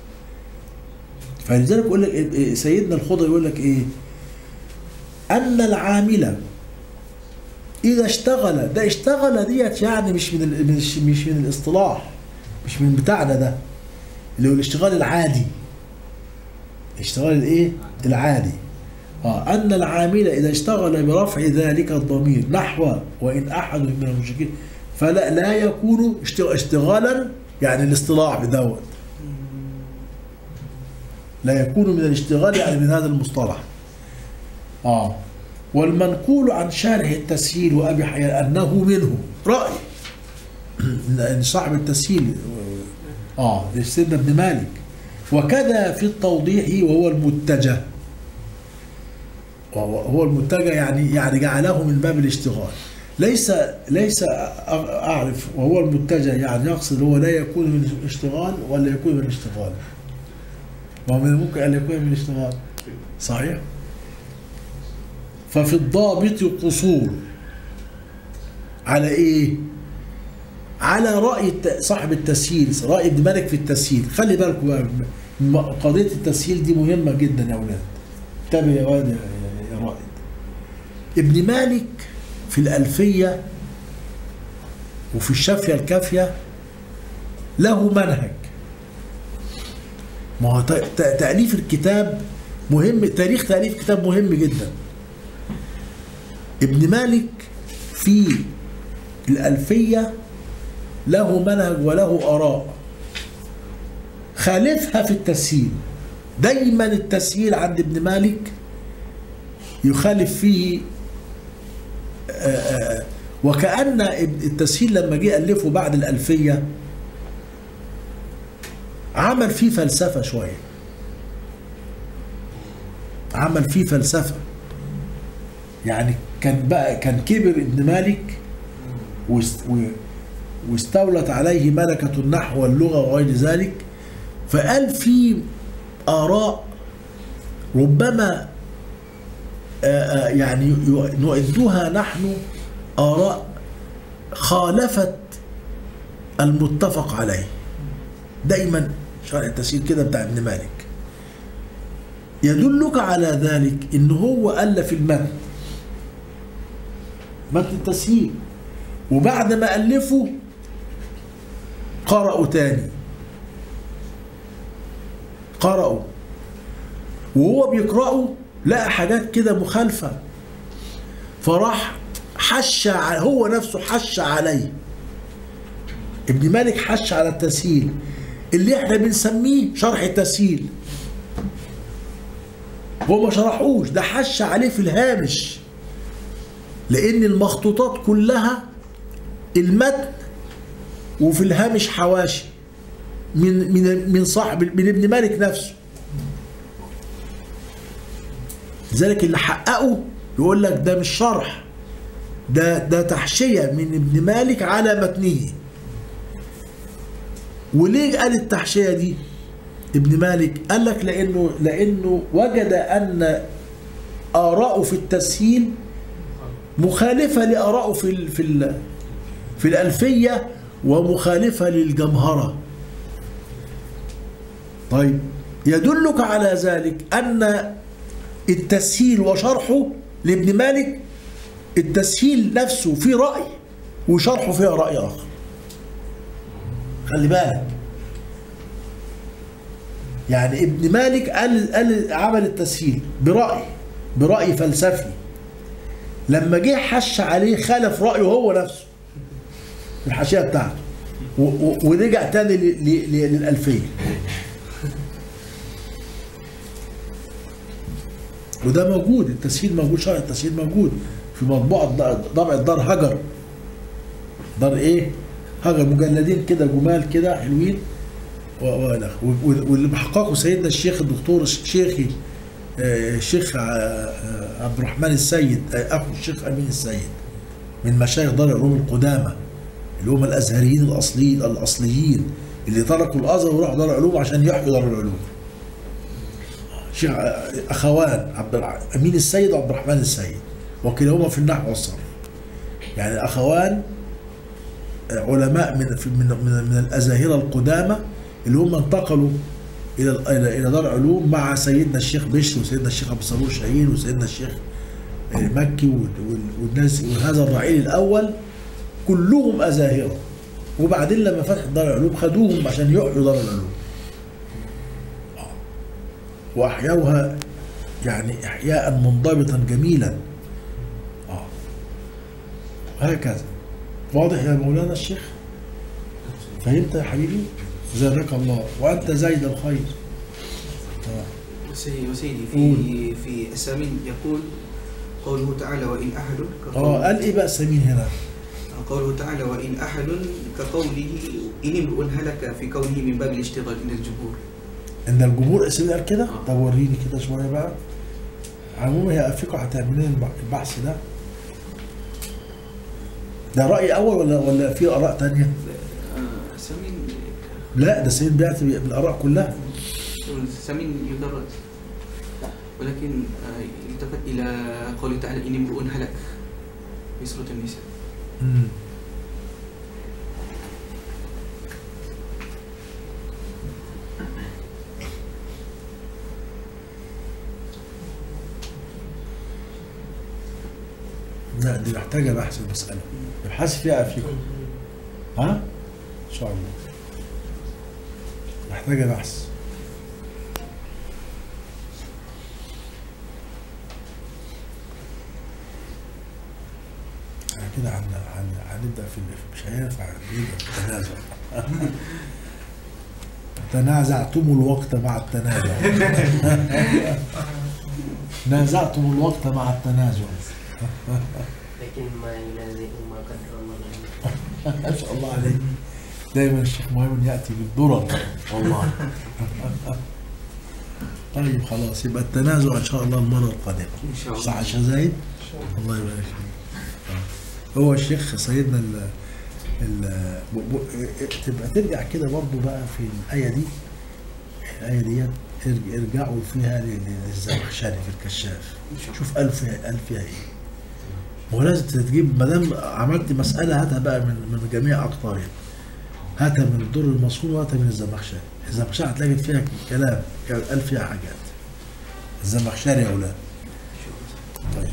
فلذلك يقول لك إيه- إيه سيدنا الخضر يقول لك ايه ان العامل اذا اشتغل ده اشتغل ديت يعني مش من ال- مش مش من الاصطلاح مش من بتاعنا ده اللي هو الاشتغال العادي الاشتغال الايه العادي آه أن العامل إذا اشتغل برفع ذلك الضمير نحو وإن أحد من المشركين فلا لا يكون اشت- اشتغالا يعني الاصطلاح بدوت لا يكون من الاشتغال يعني من هذا المصطلح آه والمنقول عن شارح التسهيل وأبي حيان أنه منه رأي إن صاحب التسهيل آه سيدنا ابن مالك وكذا في التوضيح وهو المتجه وهو هو المتجه يعني يعني جعله من باب الاشتغال ليس ليس أ- اعرف وهو المتجه يعني يقصد هو لا يكون من الاشتغال ولا يكون من الاشتغال ما هو من الممكن ان يكون من الاشتغال صحيح ففي الضابط قصور على ايه على راي الت- صاحب التسهيل راي ابن مالك في التسهيل خلي بالكم بقى م- قضيه التسهيل دي مهمه جدا يا اولاد انتبه يا واد يا يا رائد ابن مالك في الألفية وفي الشافية الكافية له منهج ما هو ت- ت- تأليف الكتاب مهم تاريخ تأليف الكتاب مهم جدا ابن مالك في الألفية له منهج وله آراء خالفها في التسهيل دايما التسهيل عند ابن مالك يخالف فيه آه، آه، وكأن التسهيل لما جه ألفه بعد الألفية عمل فيه فلسفة شوية عمل فيه فلسفة يعني كان بقى كان كبر ابن مالك واست- و- واستولت عليه ملكة النحو واللغة وغير ذلك فقال في آراء ربما آه، آه، يعني ي- نعدها نحن آراء خالفت المتفق عليه دايما شرع التسهيل كده بتاع ابن مالك يدلك على ذلك ان هو ألف المتن متن التسهيل وبعد ما ألفه قرأوا تاني قرأوا وهو بيقرأوا لقى حاجات كده مخالفة فراح حش ع- هو نفسه حش عليه ابن مالك حش على التسهيل اللي احنا بنسميه شرح التسهيل هو ما شرحوش ده حش عليه في الهامش لان المخطوطات كلها المتن وفي الهامش حواشي من من من صاحب من ابن مالك نفسه لذلك اللي حققه يقول لك ده مش شرح ده ده تحشيه من ابن مالك على متنه وليه قال التحشيه دي ابن مالك قال لك لانه لانه وجد ان اراءه في التسهيل مخالفه لارائه في ال في ال في الالفيه ومخالفه للجمهره طيب يدلك على ذلك ان التسهيل وشرحه لابن مالك التسهيل نفسه فيه رأي وشرحه فيها رأي آخر خلي بالك يعني ابن مالك قال, قال عمل التسهيل برأي برأي فلسفي لما جه حش عليه خالف رأيه هو نفسه الحاشية بتاعته و- و- ورجع تاني ل- ل- ل- للألفية وده موجود التسهيل موجود شرع التسهيل موجود في مطبوعة د- طبعة دار هجر دار ايه هجر مجلدين كده جمال كده حلوين و- و- و- واللي محققه سيدنا الشيخ الدكتور شيخي آه، الشيخ ع- آه، عبد الرحمن السيد آه، اخو الشيخ امين السيد من مشايخ دار العلوم القدامى اللي هم الازهريين الاصليين الاصليين اللي تركوا الازهر وراحوا دار العلوم عشان يحيوا دار العلوم شيخ اخوان عبد الع... امين السيد وعبد الرحمن السيد وكلاهما في النحو والصرف يعني اخوان علماء من في- من من, من الازاهره القدامى اللي هم انتقلوا الى الى الى دار العلوم مع سيدنا الشيخ بشر وسيدنا الشيخ ابو صابور شاهين وسيدنا الشيخ آه، مكي وال- وال- والناس وهذا الرعيل الاول كلهم ازاهره وبعدين لما فتحت دار العلوم خدوهم عشان يحيوا دار العلوم آه. واحيوها يعني احياء منضبطا جميلا اه وهكذا واضح يا مولانا الشيخ فهمت يا حبيبي زادك الله وانت زايد الخير آه. وسي- وسيدي في في السامين يقول قوله تعالى وإن أحد اه قال ايه بقى سمين هنا قوله تعالى وإن أحد كقوله إن امرؤ هلك في كونه من باب الاشتغال عند الجمهور ان الجمهور اسم قال كده طب وريني كده شويه بقى عموما هي افريقيا هتعمل لنا البحث ده ده راي اول ولا ولا في اراء تانية آه، السامين لا ده سيد بيعتبر بالاراء كلها السامين يدرس ولكن آه، التفت إلى قوله تعالى إن امرؤ هلك في سورة النساء مم. لا دي محتاجة بحث المسألة ابحث فيها أفريقيا ها؟ إن شاء الله محتاجة بحث احنا كده هن- هن- هنبدأ في ال- مش هينفع نبدأ في التنازع تنازعتم الوقت مع التنازع نازعتم الوقت مع التنازع لكن ما ينازع ما قدر الله له ما شاء الله عليك دايما الشيخ مهيمن ياتي بالدرر والله طيب خلاص يبقى التنازع ان شاء الله المره القادمه إن شاء الله صح يا شيخ زايد الله يبارك فيك آه. هو الشيخ سيدنا ال ال ب- ب- تبقى ترجع كده برضو بقى في الايه دي الايه ديت ارج- ارجعوا فيها لل- للزمخشري في الكشاف إن شاء الله شوف قال فيها قال فيها ايه هو لازم تجيب ما دام عملت مساله هاتها بقى من من جميع اقطارها هاتها من الدر المصون وهاتها من الزمخشري الزمخشري هتلاقي فيها كلام قال فيها حاجات الزمخشري يا اولاد طيب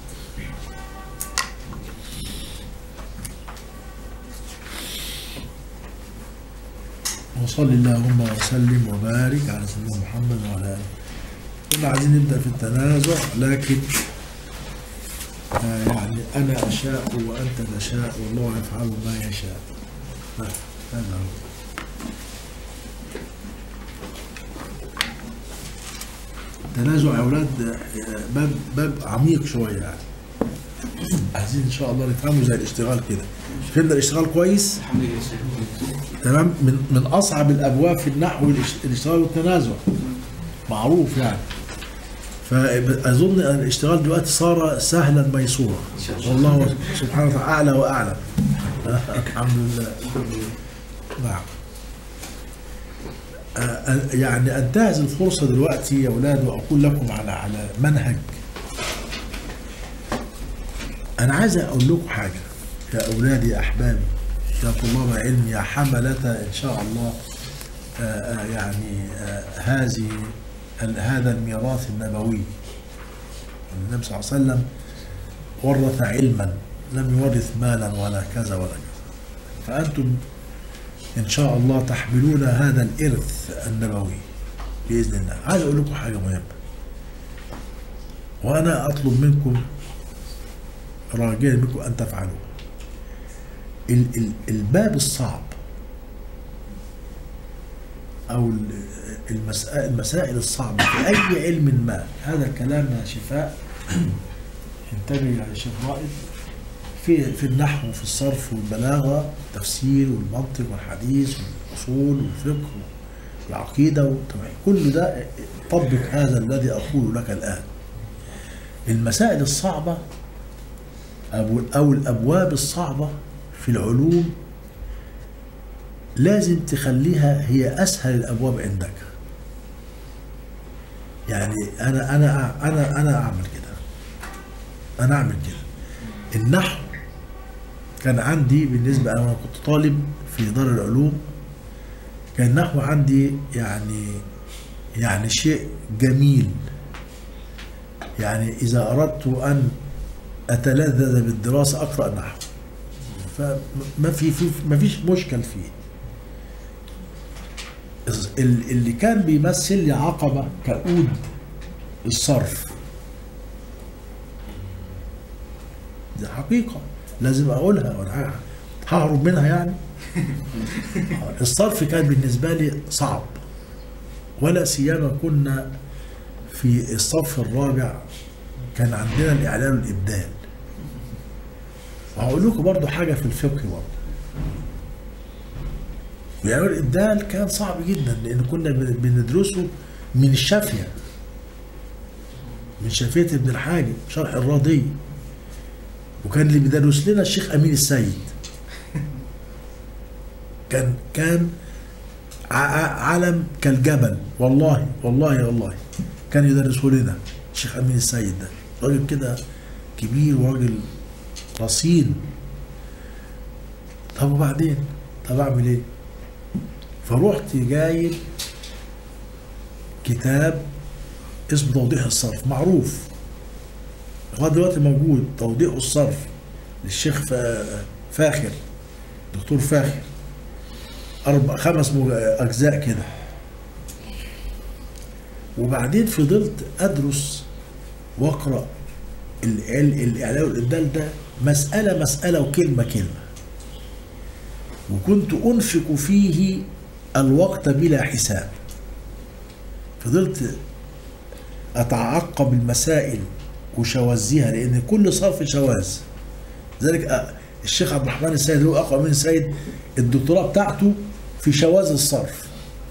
وصل اللهم وسلم وبارك على سيدنا محمد وعلى اله كنا عايزين نبدا في التنازع لكن آه يعني انا اشاء وانت تشاء والله يفعل ما يشاء آه، هذا هو التنازع يا اولاد آه، باب باب عميق شويه يعني عايزين ان شاء الله نفهمه زي الاشتغال كده فهمنا الاشتغال كويس الحمد لله سيدي. تمام من من اصعب الابواب في النحو الاش- الاشتغال والتنازع معروف يعني فاظن ان الاشتغال دلوقتي صار سهلا ميسورا إن شاء الله. والله سبحانه وتعالى اعلى واعلم الحمد لله نعم آه، آه، يعني انتهز الفرصه دلوقتي يا اولاد واقول لكم على على منهج انا عايز اقول لكم حاجه يا اولادي يا احبابي يا طلاب علم يا حمله ان شاء الله آه، آه، يعني آه، هذه ال- هذا الميراث النبوي النبي صلى الله عليه وسلم ورث علما لم يورث مالا ولا كذا ولا كذا فأنتم إن شاء الله تحملون هذا الإرث النبوي بإذن الله عايز أقول لكم حاجة مهمة وأنا أطلب منكم راجيا منكم أن تفعلوا ال- ال- الباب الصعب أو ال- المسائل, المسائل الصعبة في أي علم ما هذا الكلام يا شفاء انتبه يا شيخ رائد في في النحو وفي الصرف والبلاغة التفسير والمنطق والحديث والأصول والفقه والعقيدة والتوحيد كل ده طبق هذا الذي أقول لك الآن المسائل الصعبة أو أو الأبواب الصعبة في العلوم لازم تخليها هي أسهل الأبواب عندك يعني أنا أنا أنا أنا أعمل كده أنا أعمل كده النحو كان عندي بالنسبة أنا كنت طالب في دار العلوم كان النحو عندي يعني يعني شيء جميل يعني إذا أردت أن أتلذذ بالدراسة أقرأ نحو فما في في ما فيش مشكل فيه ال- اللي كان بيمثل لي عقبة كؤود الصرف دي حقيقة لازم أقولها وأنا ههرب منها يعني الصرف كان بالنسبة لي صعب ولا سيما كنا في الصف الرابع كان عندنا الإعلان والإبدال وهقول لكم برضو حاجة في الفقه برضو الإعلان والإبدال كان صعب جدا لأن كنا بن- بندرسه من الشافية من شافية ابن الحاجب شرح الراضي وكان اللي بيدرس لنا الشيخ أمين السيد كان كان ع- ع- علم كالجبل والله والله والله كان يدرسه لنا الشيخ أمين السيد ده راجل كده كبير وراجل رصين طب وبعدين طب أعمل إيه فروحت جايب كتاب اسمه توضيح الصرف معروف لغايه دلوقتي موجود توضيح الصرف للشيخ فا- فاخر دكتور فاخر أربع خمس مج- أجزاء كده وبعدين فضلت أدرس وأقرأ ال- ال- الإعلان والإبدال ده مسألة مسألة وكلمة كلمة وكنت أنفق فيه الوقت بلا حساب فضلت أتعقب المسائل وشواذها لأن كل صرف شواذ ذلك أ- الشيخ عبد الرحمن السيد هو أقوى من السيد الدكتوراه بتاعته في شواذ الصرف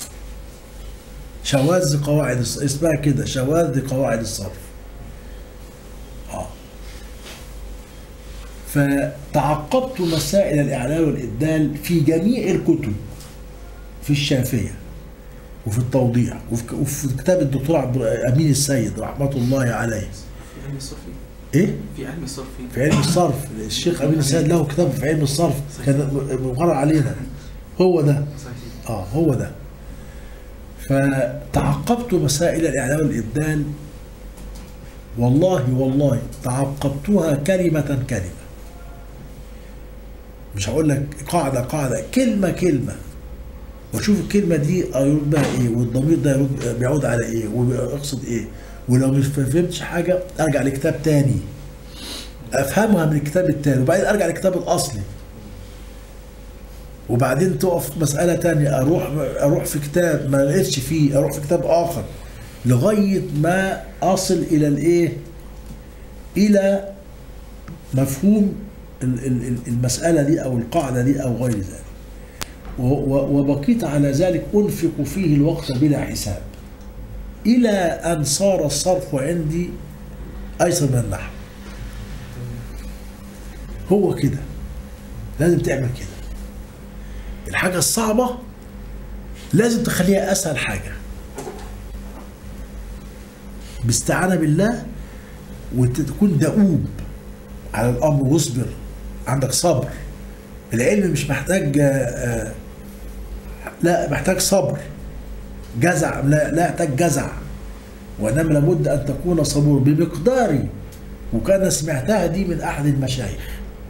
شواذ قواعد الص- اسمها كده شواذ قواعد الصرف اه فتعقبت مسائل الإعلان والإبدال في جميع الكتب في الشافية وفي التوضيح وفي, وفي كتاب الدكتور عبد أمين السيد رحمة الله عليه في علم الصرف إيه؟ في علم الصرف في علم الصرف الشيخ أمين السيد له كتاب في علم الصرف كان مقرر علينا هو ده صحيح اه هو ده فتعقبت مسائل الاعلام والابدال والله والله تعقبتها كلمة كلمة مش هقول لك قاعدة قاعدة كلمة كلمة واشوف الكلمة دي يرد بها ايه والضمير ده يرد بيعود على ايه ويقصد ايه ولو مش فهمتش حاجة ارجع لكتاب تاني افهمها من الكتاب التاني وبعدين ارجع للكتاب الاصلي وبعدين تقف مسألة تانية أروح أروح في كتاب ما لقيتش فيه أروح في كتاب آخر لغاية ما أصل إلى الإيه؟ إلى مفهوم ال- ال- ال- المسألة دي أو القاعدة دي أو غير ذلك و- و- وبقيت على ذلك أنفق فيه الوقت بلا حساب إلى أن صار الصرف عندي أيسر من النحو هو كده لازم تعمل كده الحاجة الصعبة لازم تخليها أسهل حاجة باستعانة بالله وتكون دؤوب على الأمر واصبر عندك صبر العلم مش محتاج آه، آه، لا محتاج صبر جزع لا لا يحتاج جزع وإنما لابد أن تكون صبور بمقدار وكان سمعتها دي من أحد المشايخ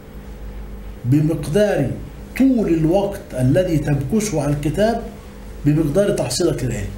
بمقدار طول الوقت الذي تمكثه على الكتاب بمقدار تحصيلك للعلم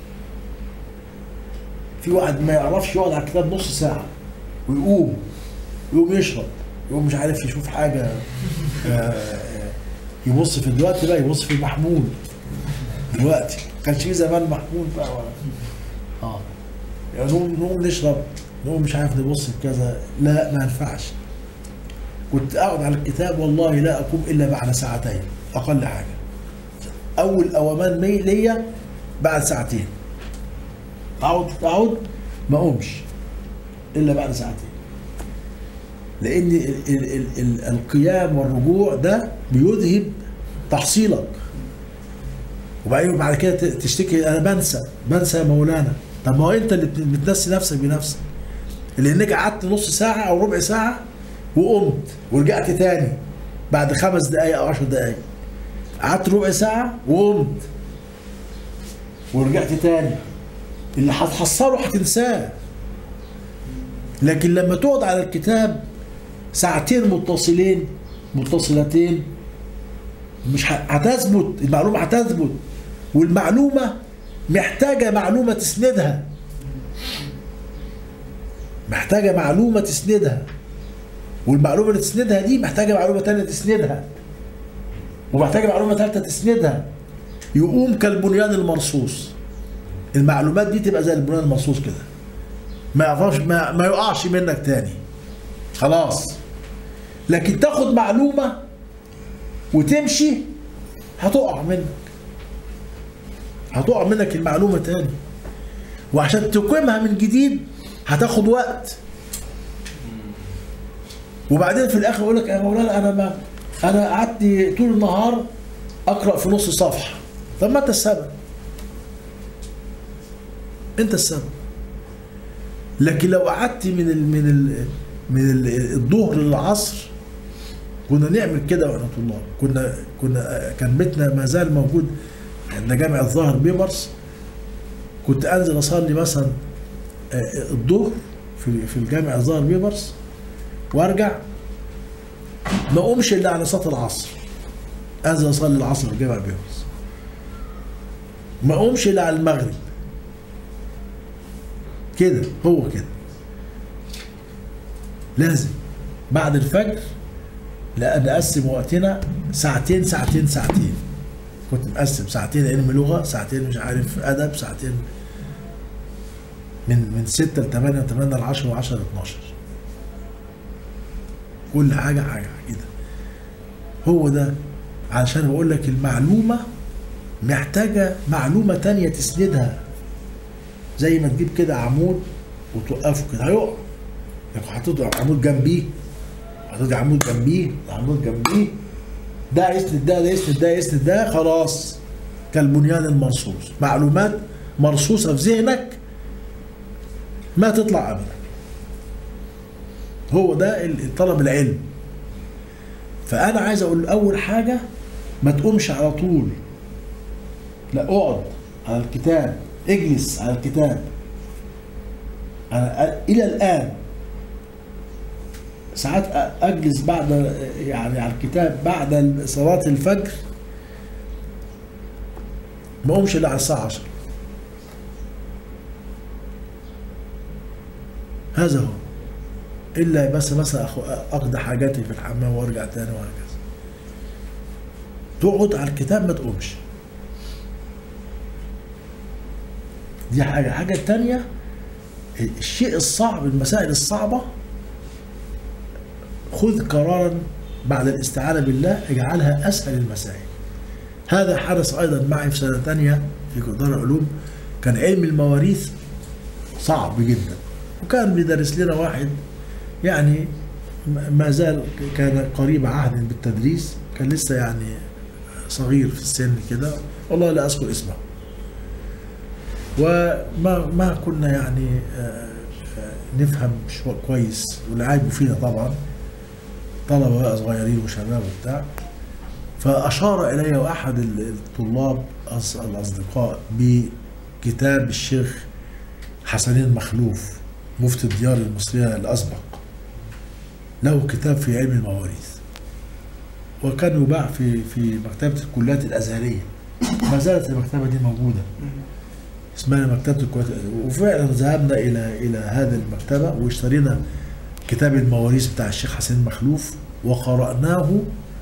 في واحد ما يعرفش يقعد على الكتاب نص ساعة ويقوم يقوم يشرب يقوم مش عارف يشوف حاجة آه، يبص في دلوقتي بقى يبص في المحمول دلوقتي ما كانش في زمان محمول بقى ولا اه يعني نقوم نقوم نشرب نقوم مش عارف نبص في كذا لا ما ينفعش كنت اقعد على الكتاب والله لا اقوم الا بعد ساعتين اقل حاجه اول اومان مي ليا بعد ساعتين اقعد اقعد ما اقومش الا بعد ساعتين لان ال ال ال ال القيام والرجوع ده بيذهب تحصيلك وبعدين بعد كده ت- تشتكي انا بنسى بنسى يا مولانا طب ما هو انت اللي بت- بتنسي نفسك بنفسك لانك قعدت نص ساعه او ربع ساعه وقمت ورجعت تاني بعد خمس دقايق او عشر دقايق قعدت ربع ساعه وقمت ورجعت تاني اللي هتحصله هتنساه لكن لما تقعد على الكتاب ساعتين متصلين متصلتين مش ه- هتثبت المعلومه هتثبت والمعلومه محتاجه معلومه تسندها محتاجه معلومه تسندها والمعلومه اللي تسندها دي محتاجه معلومه تانية تسندها ومحتاجه معلومه ثالثه تسندها يقوم كالبنيان المرصوص المعلومات دي تبقى زي البنيان المرصوص كده ما يعرفش ما, ما يقعش منك تاني خلاص لكن تاخد معلومه وتمشي هتقع منك هتقع منك المعلومه تاني وعشان تقيمها من جديد هتاخد وقت وبعدين في الاخر يقول لك يا مولانا انا ما انا قعدت طول النهار اقرا في نص صفحه طب ما انت السبب انت السبب لكن لو قعدت من ال من ال من ال- الظهر للعصر كنا نعمل كده واحنا طلاب كنا كنا كان بيتنا ما زال موجود عند جامع الظاهر بيبرس كنت انزل اصلي مثلا آه، الظهر في في الجامع الظاهر بيبرس وارجع ما اقومش الا على صلاه العصر انزل اصلي العصر في جامع بيبرس ما اقومش الا على المغرب كده هو كده لازم بعد الفجر لا نقسم وقتنا ساعتين ساعتين ساعتين كنت مقسم ساعتين علم لغة ساعتين مش عارف أدب ساعتين من من 6 ل 8 من 8 ل 10 و 10 ل 12 كل حاجة حاجة كده هو ده علشان بقول لك المعلومة محتاجة معلومة تانية تسندها زي ما تجيب كده عمود وتوقفه كده هيقع لكن حطيت عمود جنبيه حطيت عمود جنبيه عمود جنبيه ده يسند ده ده يسند ده يسند ده خلاص كالبنيان المرصوص معلومات مرصوصة في ذهنك ما تطلع أبدا هو ده ال- طلب العلم فأنا عايز أقول أول حاجة ما تقومش على طول لا اقعد على الكتاب اجلس على الكتاب أنا أ- إلى الآن ساعات أ- أجلس بعد يعني على الكتاب بعد صلاة الفجر ما أقومش إلا على الساعة 10 هذا هو إلا بس مثلا أخ- أقضي حاجاتي في الحمام وأرجع تاني وهكذا تقعد على الكتاب ما تقومش دي حاجة حاجة تانية الشيء الصعب المسائل الصعبة خذ قرارا بعد الاستعانة بالله اجعلها أسهل المسائل هذا حدث أيضا معي في سنة تانية في دار العلوم كان علم المواريث صعب جدا وكان بيدرس لنا واحد يعني ما زال كان قريب عهد بالتدريس كان لسه يعني صغير في السن كده والله لا أذكر اسمه وما ما كنا يعني آه، آه، نفهم شو كويس واللي عايبوا فينا طبعا طلبة بقى صغيرين وشباب وبتاع فأشار إلي أحد الطلاب أص- الأصدقاء بكتاب الشيخ حسنين مخلوف مفتي الديار المصرية الأسبق له كتاب في علم المواريث وكان يباع في في مكتبة الكليات الأزهرية ما زالت المكتبة دي موجودة اسمها مكتبة الكليات الأزهرية وفعلا ذهبنا إلى إلى هذه المكتبة واشترينا كتاب المواريث بتاع الشيخ حسين مخلوف وقرأناه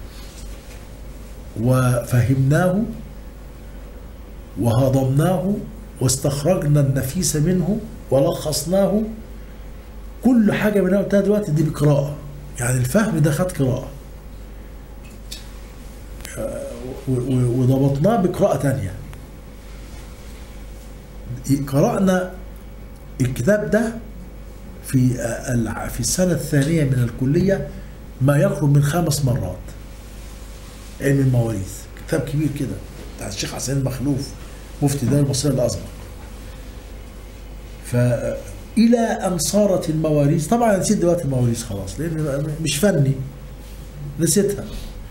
وفهمناه وهضمناه واستخرجنا النفيس منه ولخصناه كل حاجة من اللي أنا قلتها دلوقتي دي بقراءة يعني الفهم ده خد قراءة آه، و- و- وضبطناه بقراءة تانية قرأنا الكتاب ده في آه، الع- في السنة الثانية من الكلية ما يقرب من خمس مرات علم المواريث كتاب كبير كده بتاع الشيخ حسين مخلوف مفتي دار المصرية الأسبق فإلى أن صارت المواريث طبعا نسيت دلوقتي المواريث خلاص لأن مش فني نسيتها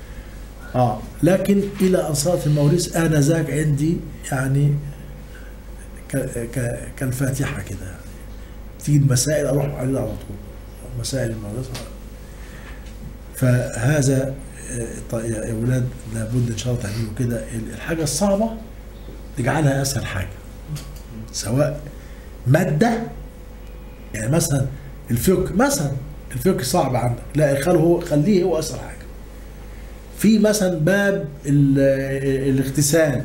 اه لكن الى ان صارت المواريث انذاك عندي يعني ك ك كالفاتحه كده يعني تيجي المسائل اروح عليها على طول مسائل المواريث فهذا آه، طيب يا اولاد لابد ان شاء الله تعملوا كده الحاجه الصعبه تجعلها اسهل حاجه سواء ماده يعني مثلا الفقه مثلا الفقه صعب عندك لا خليه هو خليه هو اسهل حاجه في مثلا باب ال- الاغتسال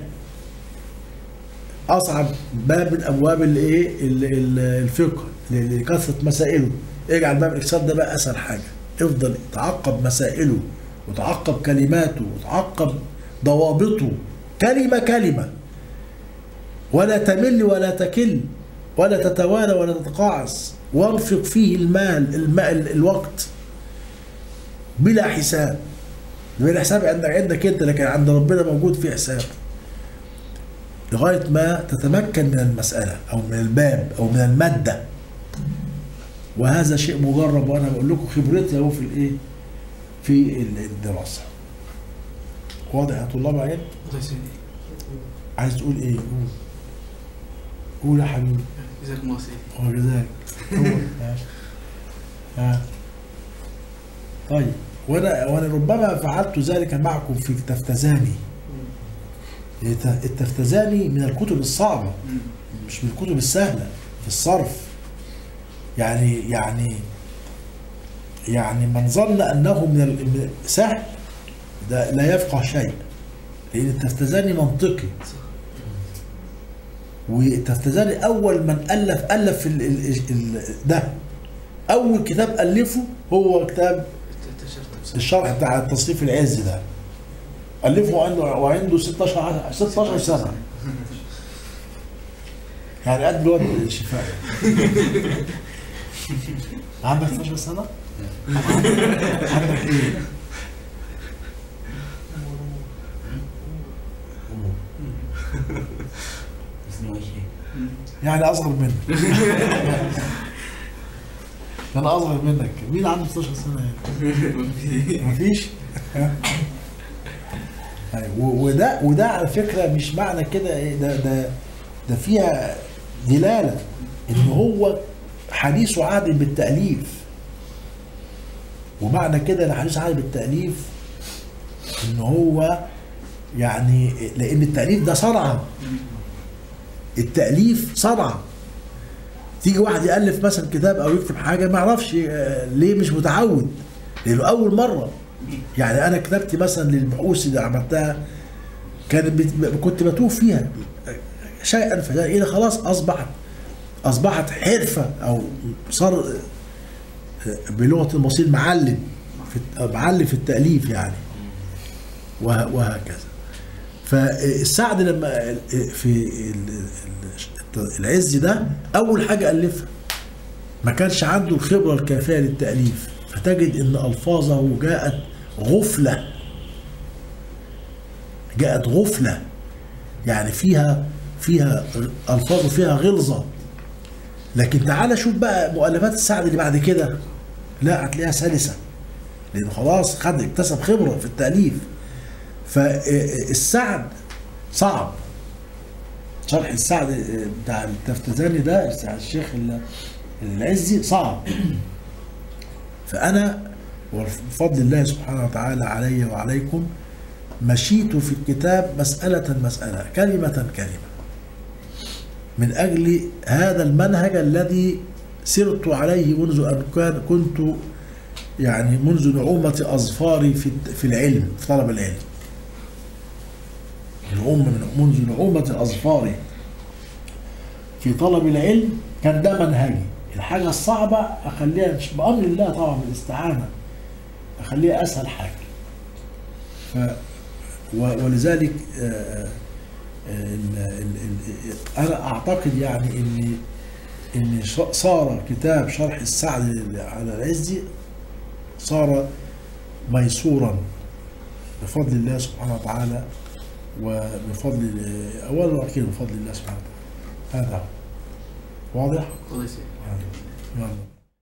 اصعب باب من ابواب الايه ال- ال- الفقه ل- لكثره مسائله اجعل باب الاغتسال ده بقى اسهل حاجه افضل تعقب مسائله وتعقب كلماته وتعقب ضوابطه كلمه كلمه ولا تمل ولا تكل ولا تتوالى ولا تتقاعس وانفق فيه المال المال الوقت بلا حساب بلا حساب عندك عندك انت لكن عند ربنا موجود في حساب لغايه ما تتمكن من المساله او من الباب او من الماده وهذا شيء مجرب وانا بقول لكم خبرتي اهو في الايه في الدراسه واضح يا طلاب عين الله يسعدك عايز تقول ايه قول قول يا حبيبي جزاكم الله خير هو كذلك هو ها. ها طيب وانا وانا ربما فعلت ذلك معكم في التفتزاني الت- التفتزاني من الكتب الصعبه مش من الكتب السهله في الصرف يعني يعني يعني من ظن انه من ال- من سهل ده لا يفقه شيء لان التفتزاني منطقي والتفتزاني اول من الف الف ال ال ال ده اول كتاب الفه هو كتاب تشرت الشرح بتاع التصنيف العز ده الفه وعنده وعنده 16 عشر- 16 سنه يعني قد الواد الشفاء عندك 16 سنه؟ عندك ايه؟ يعني اصغر منك انا اصغر منك مين عنده 16 سنه يعني؟ مفيش أيوة، و- وده وده على فكره مش معنى كده إيه، ده ده ده فيها دلاله ان هو حديث عهد بالتاليف ومعنى كده ان حديث عهد بالتاليف ان هو يعني لان التاليف ده صنعه التاليف صنعه تيجي واحد يالف مثلا كتاب او يكتب حاجه ما يعرفش آه، ليه مش متعود لانه اول مره يعني انا كتبت مثلا للبحوث اللي عملتها كانت بت- كنت بتوه فيها شيئا فشيئا الى خلاص اصبحت اصبحت حرفه او صار بلغه المصير معلم في الت- معلم في التاليف يعني وه- وهكذا فالسعد لما في ال- ال- العز ده اول حاجه الفها ما كانش عنده الخبره الكافيه للتاليف فتجد ان الفاظه جاءت غفله جاءت غفله يعني فيها فيها الفاظ فيها غلظه لكن تعالى شوف بقى مؤلفات السعد اللي بعد كده لا هتلاقيها سلسه لانه خلاص خد اكتسب خبره في التاليف فالسعد صعب شرح السعد بتاع التفتزاني ده بتاع الشيخ ال- العزي صعب فأنا وبفضل الله سبحانه وتعالى علي وعليكم مشيت في الكتاب مسألة مسألة كلمة كلمة من أجل هذا المنهج الذي سرت عليه منذ أن كان كنت يعني منذ نعومة أظفاري في في العلم في طلب العلم الأم من منذ نعومة أظفاري في طلب العلم كان ده منهجي الحاجة الصعبة أخليها مش بأمر الله طبعا بالاستعانة أخليها أسهل حاجة ف و- ولذلك آه، آه، ال- ال- ال- أنا أعتقد يعني إن إن ش- صار كتاب شرح السعد على العزي صار ميسورا بفضل الله سبحانه وتعالى وبفضل اولا واخيرا بفضل الله سبحانه وتعالى هذا هو. واضح؟ الله يسعدك يلا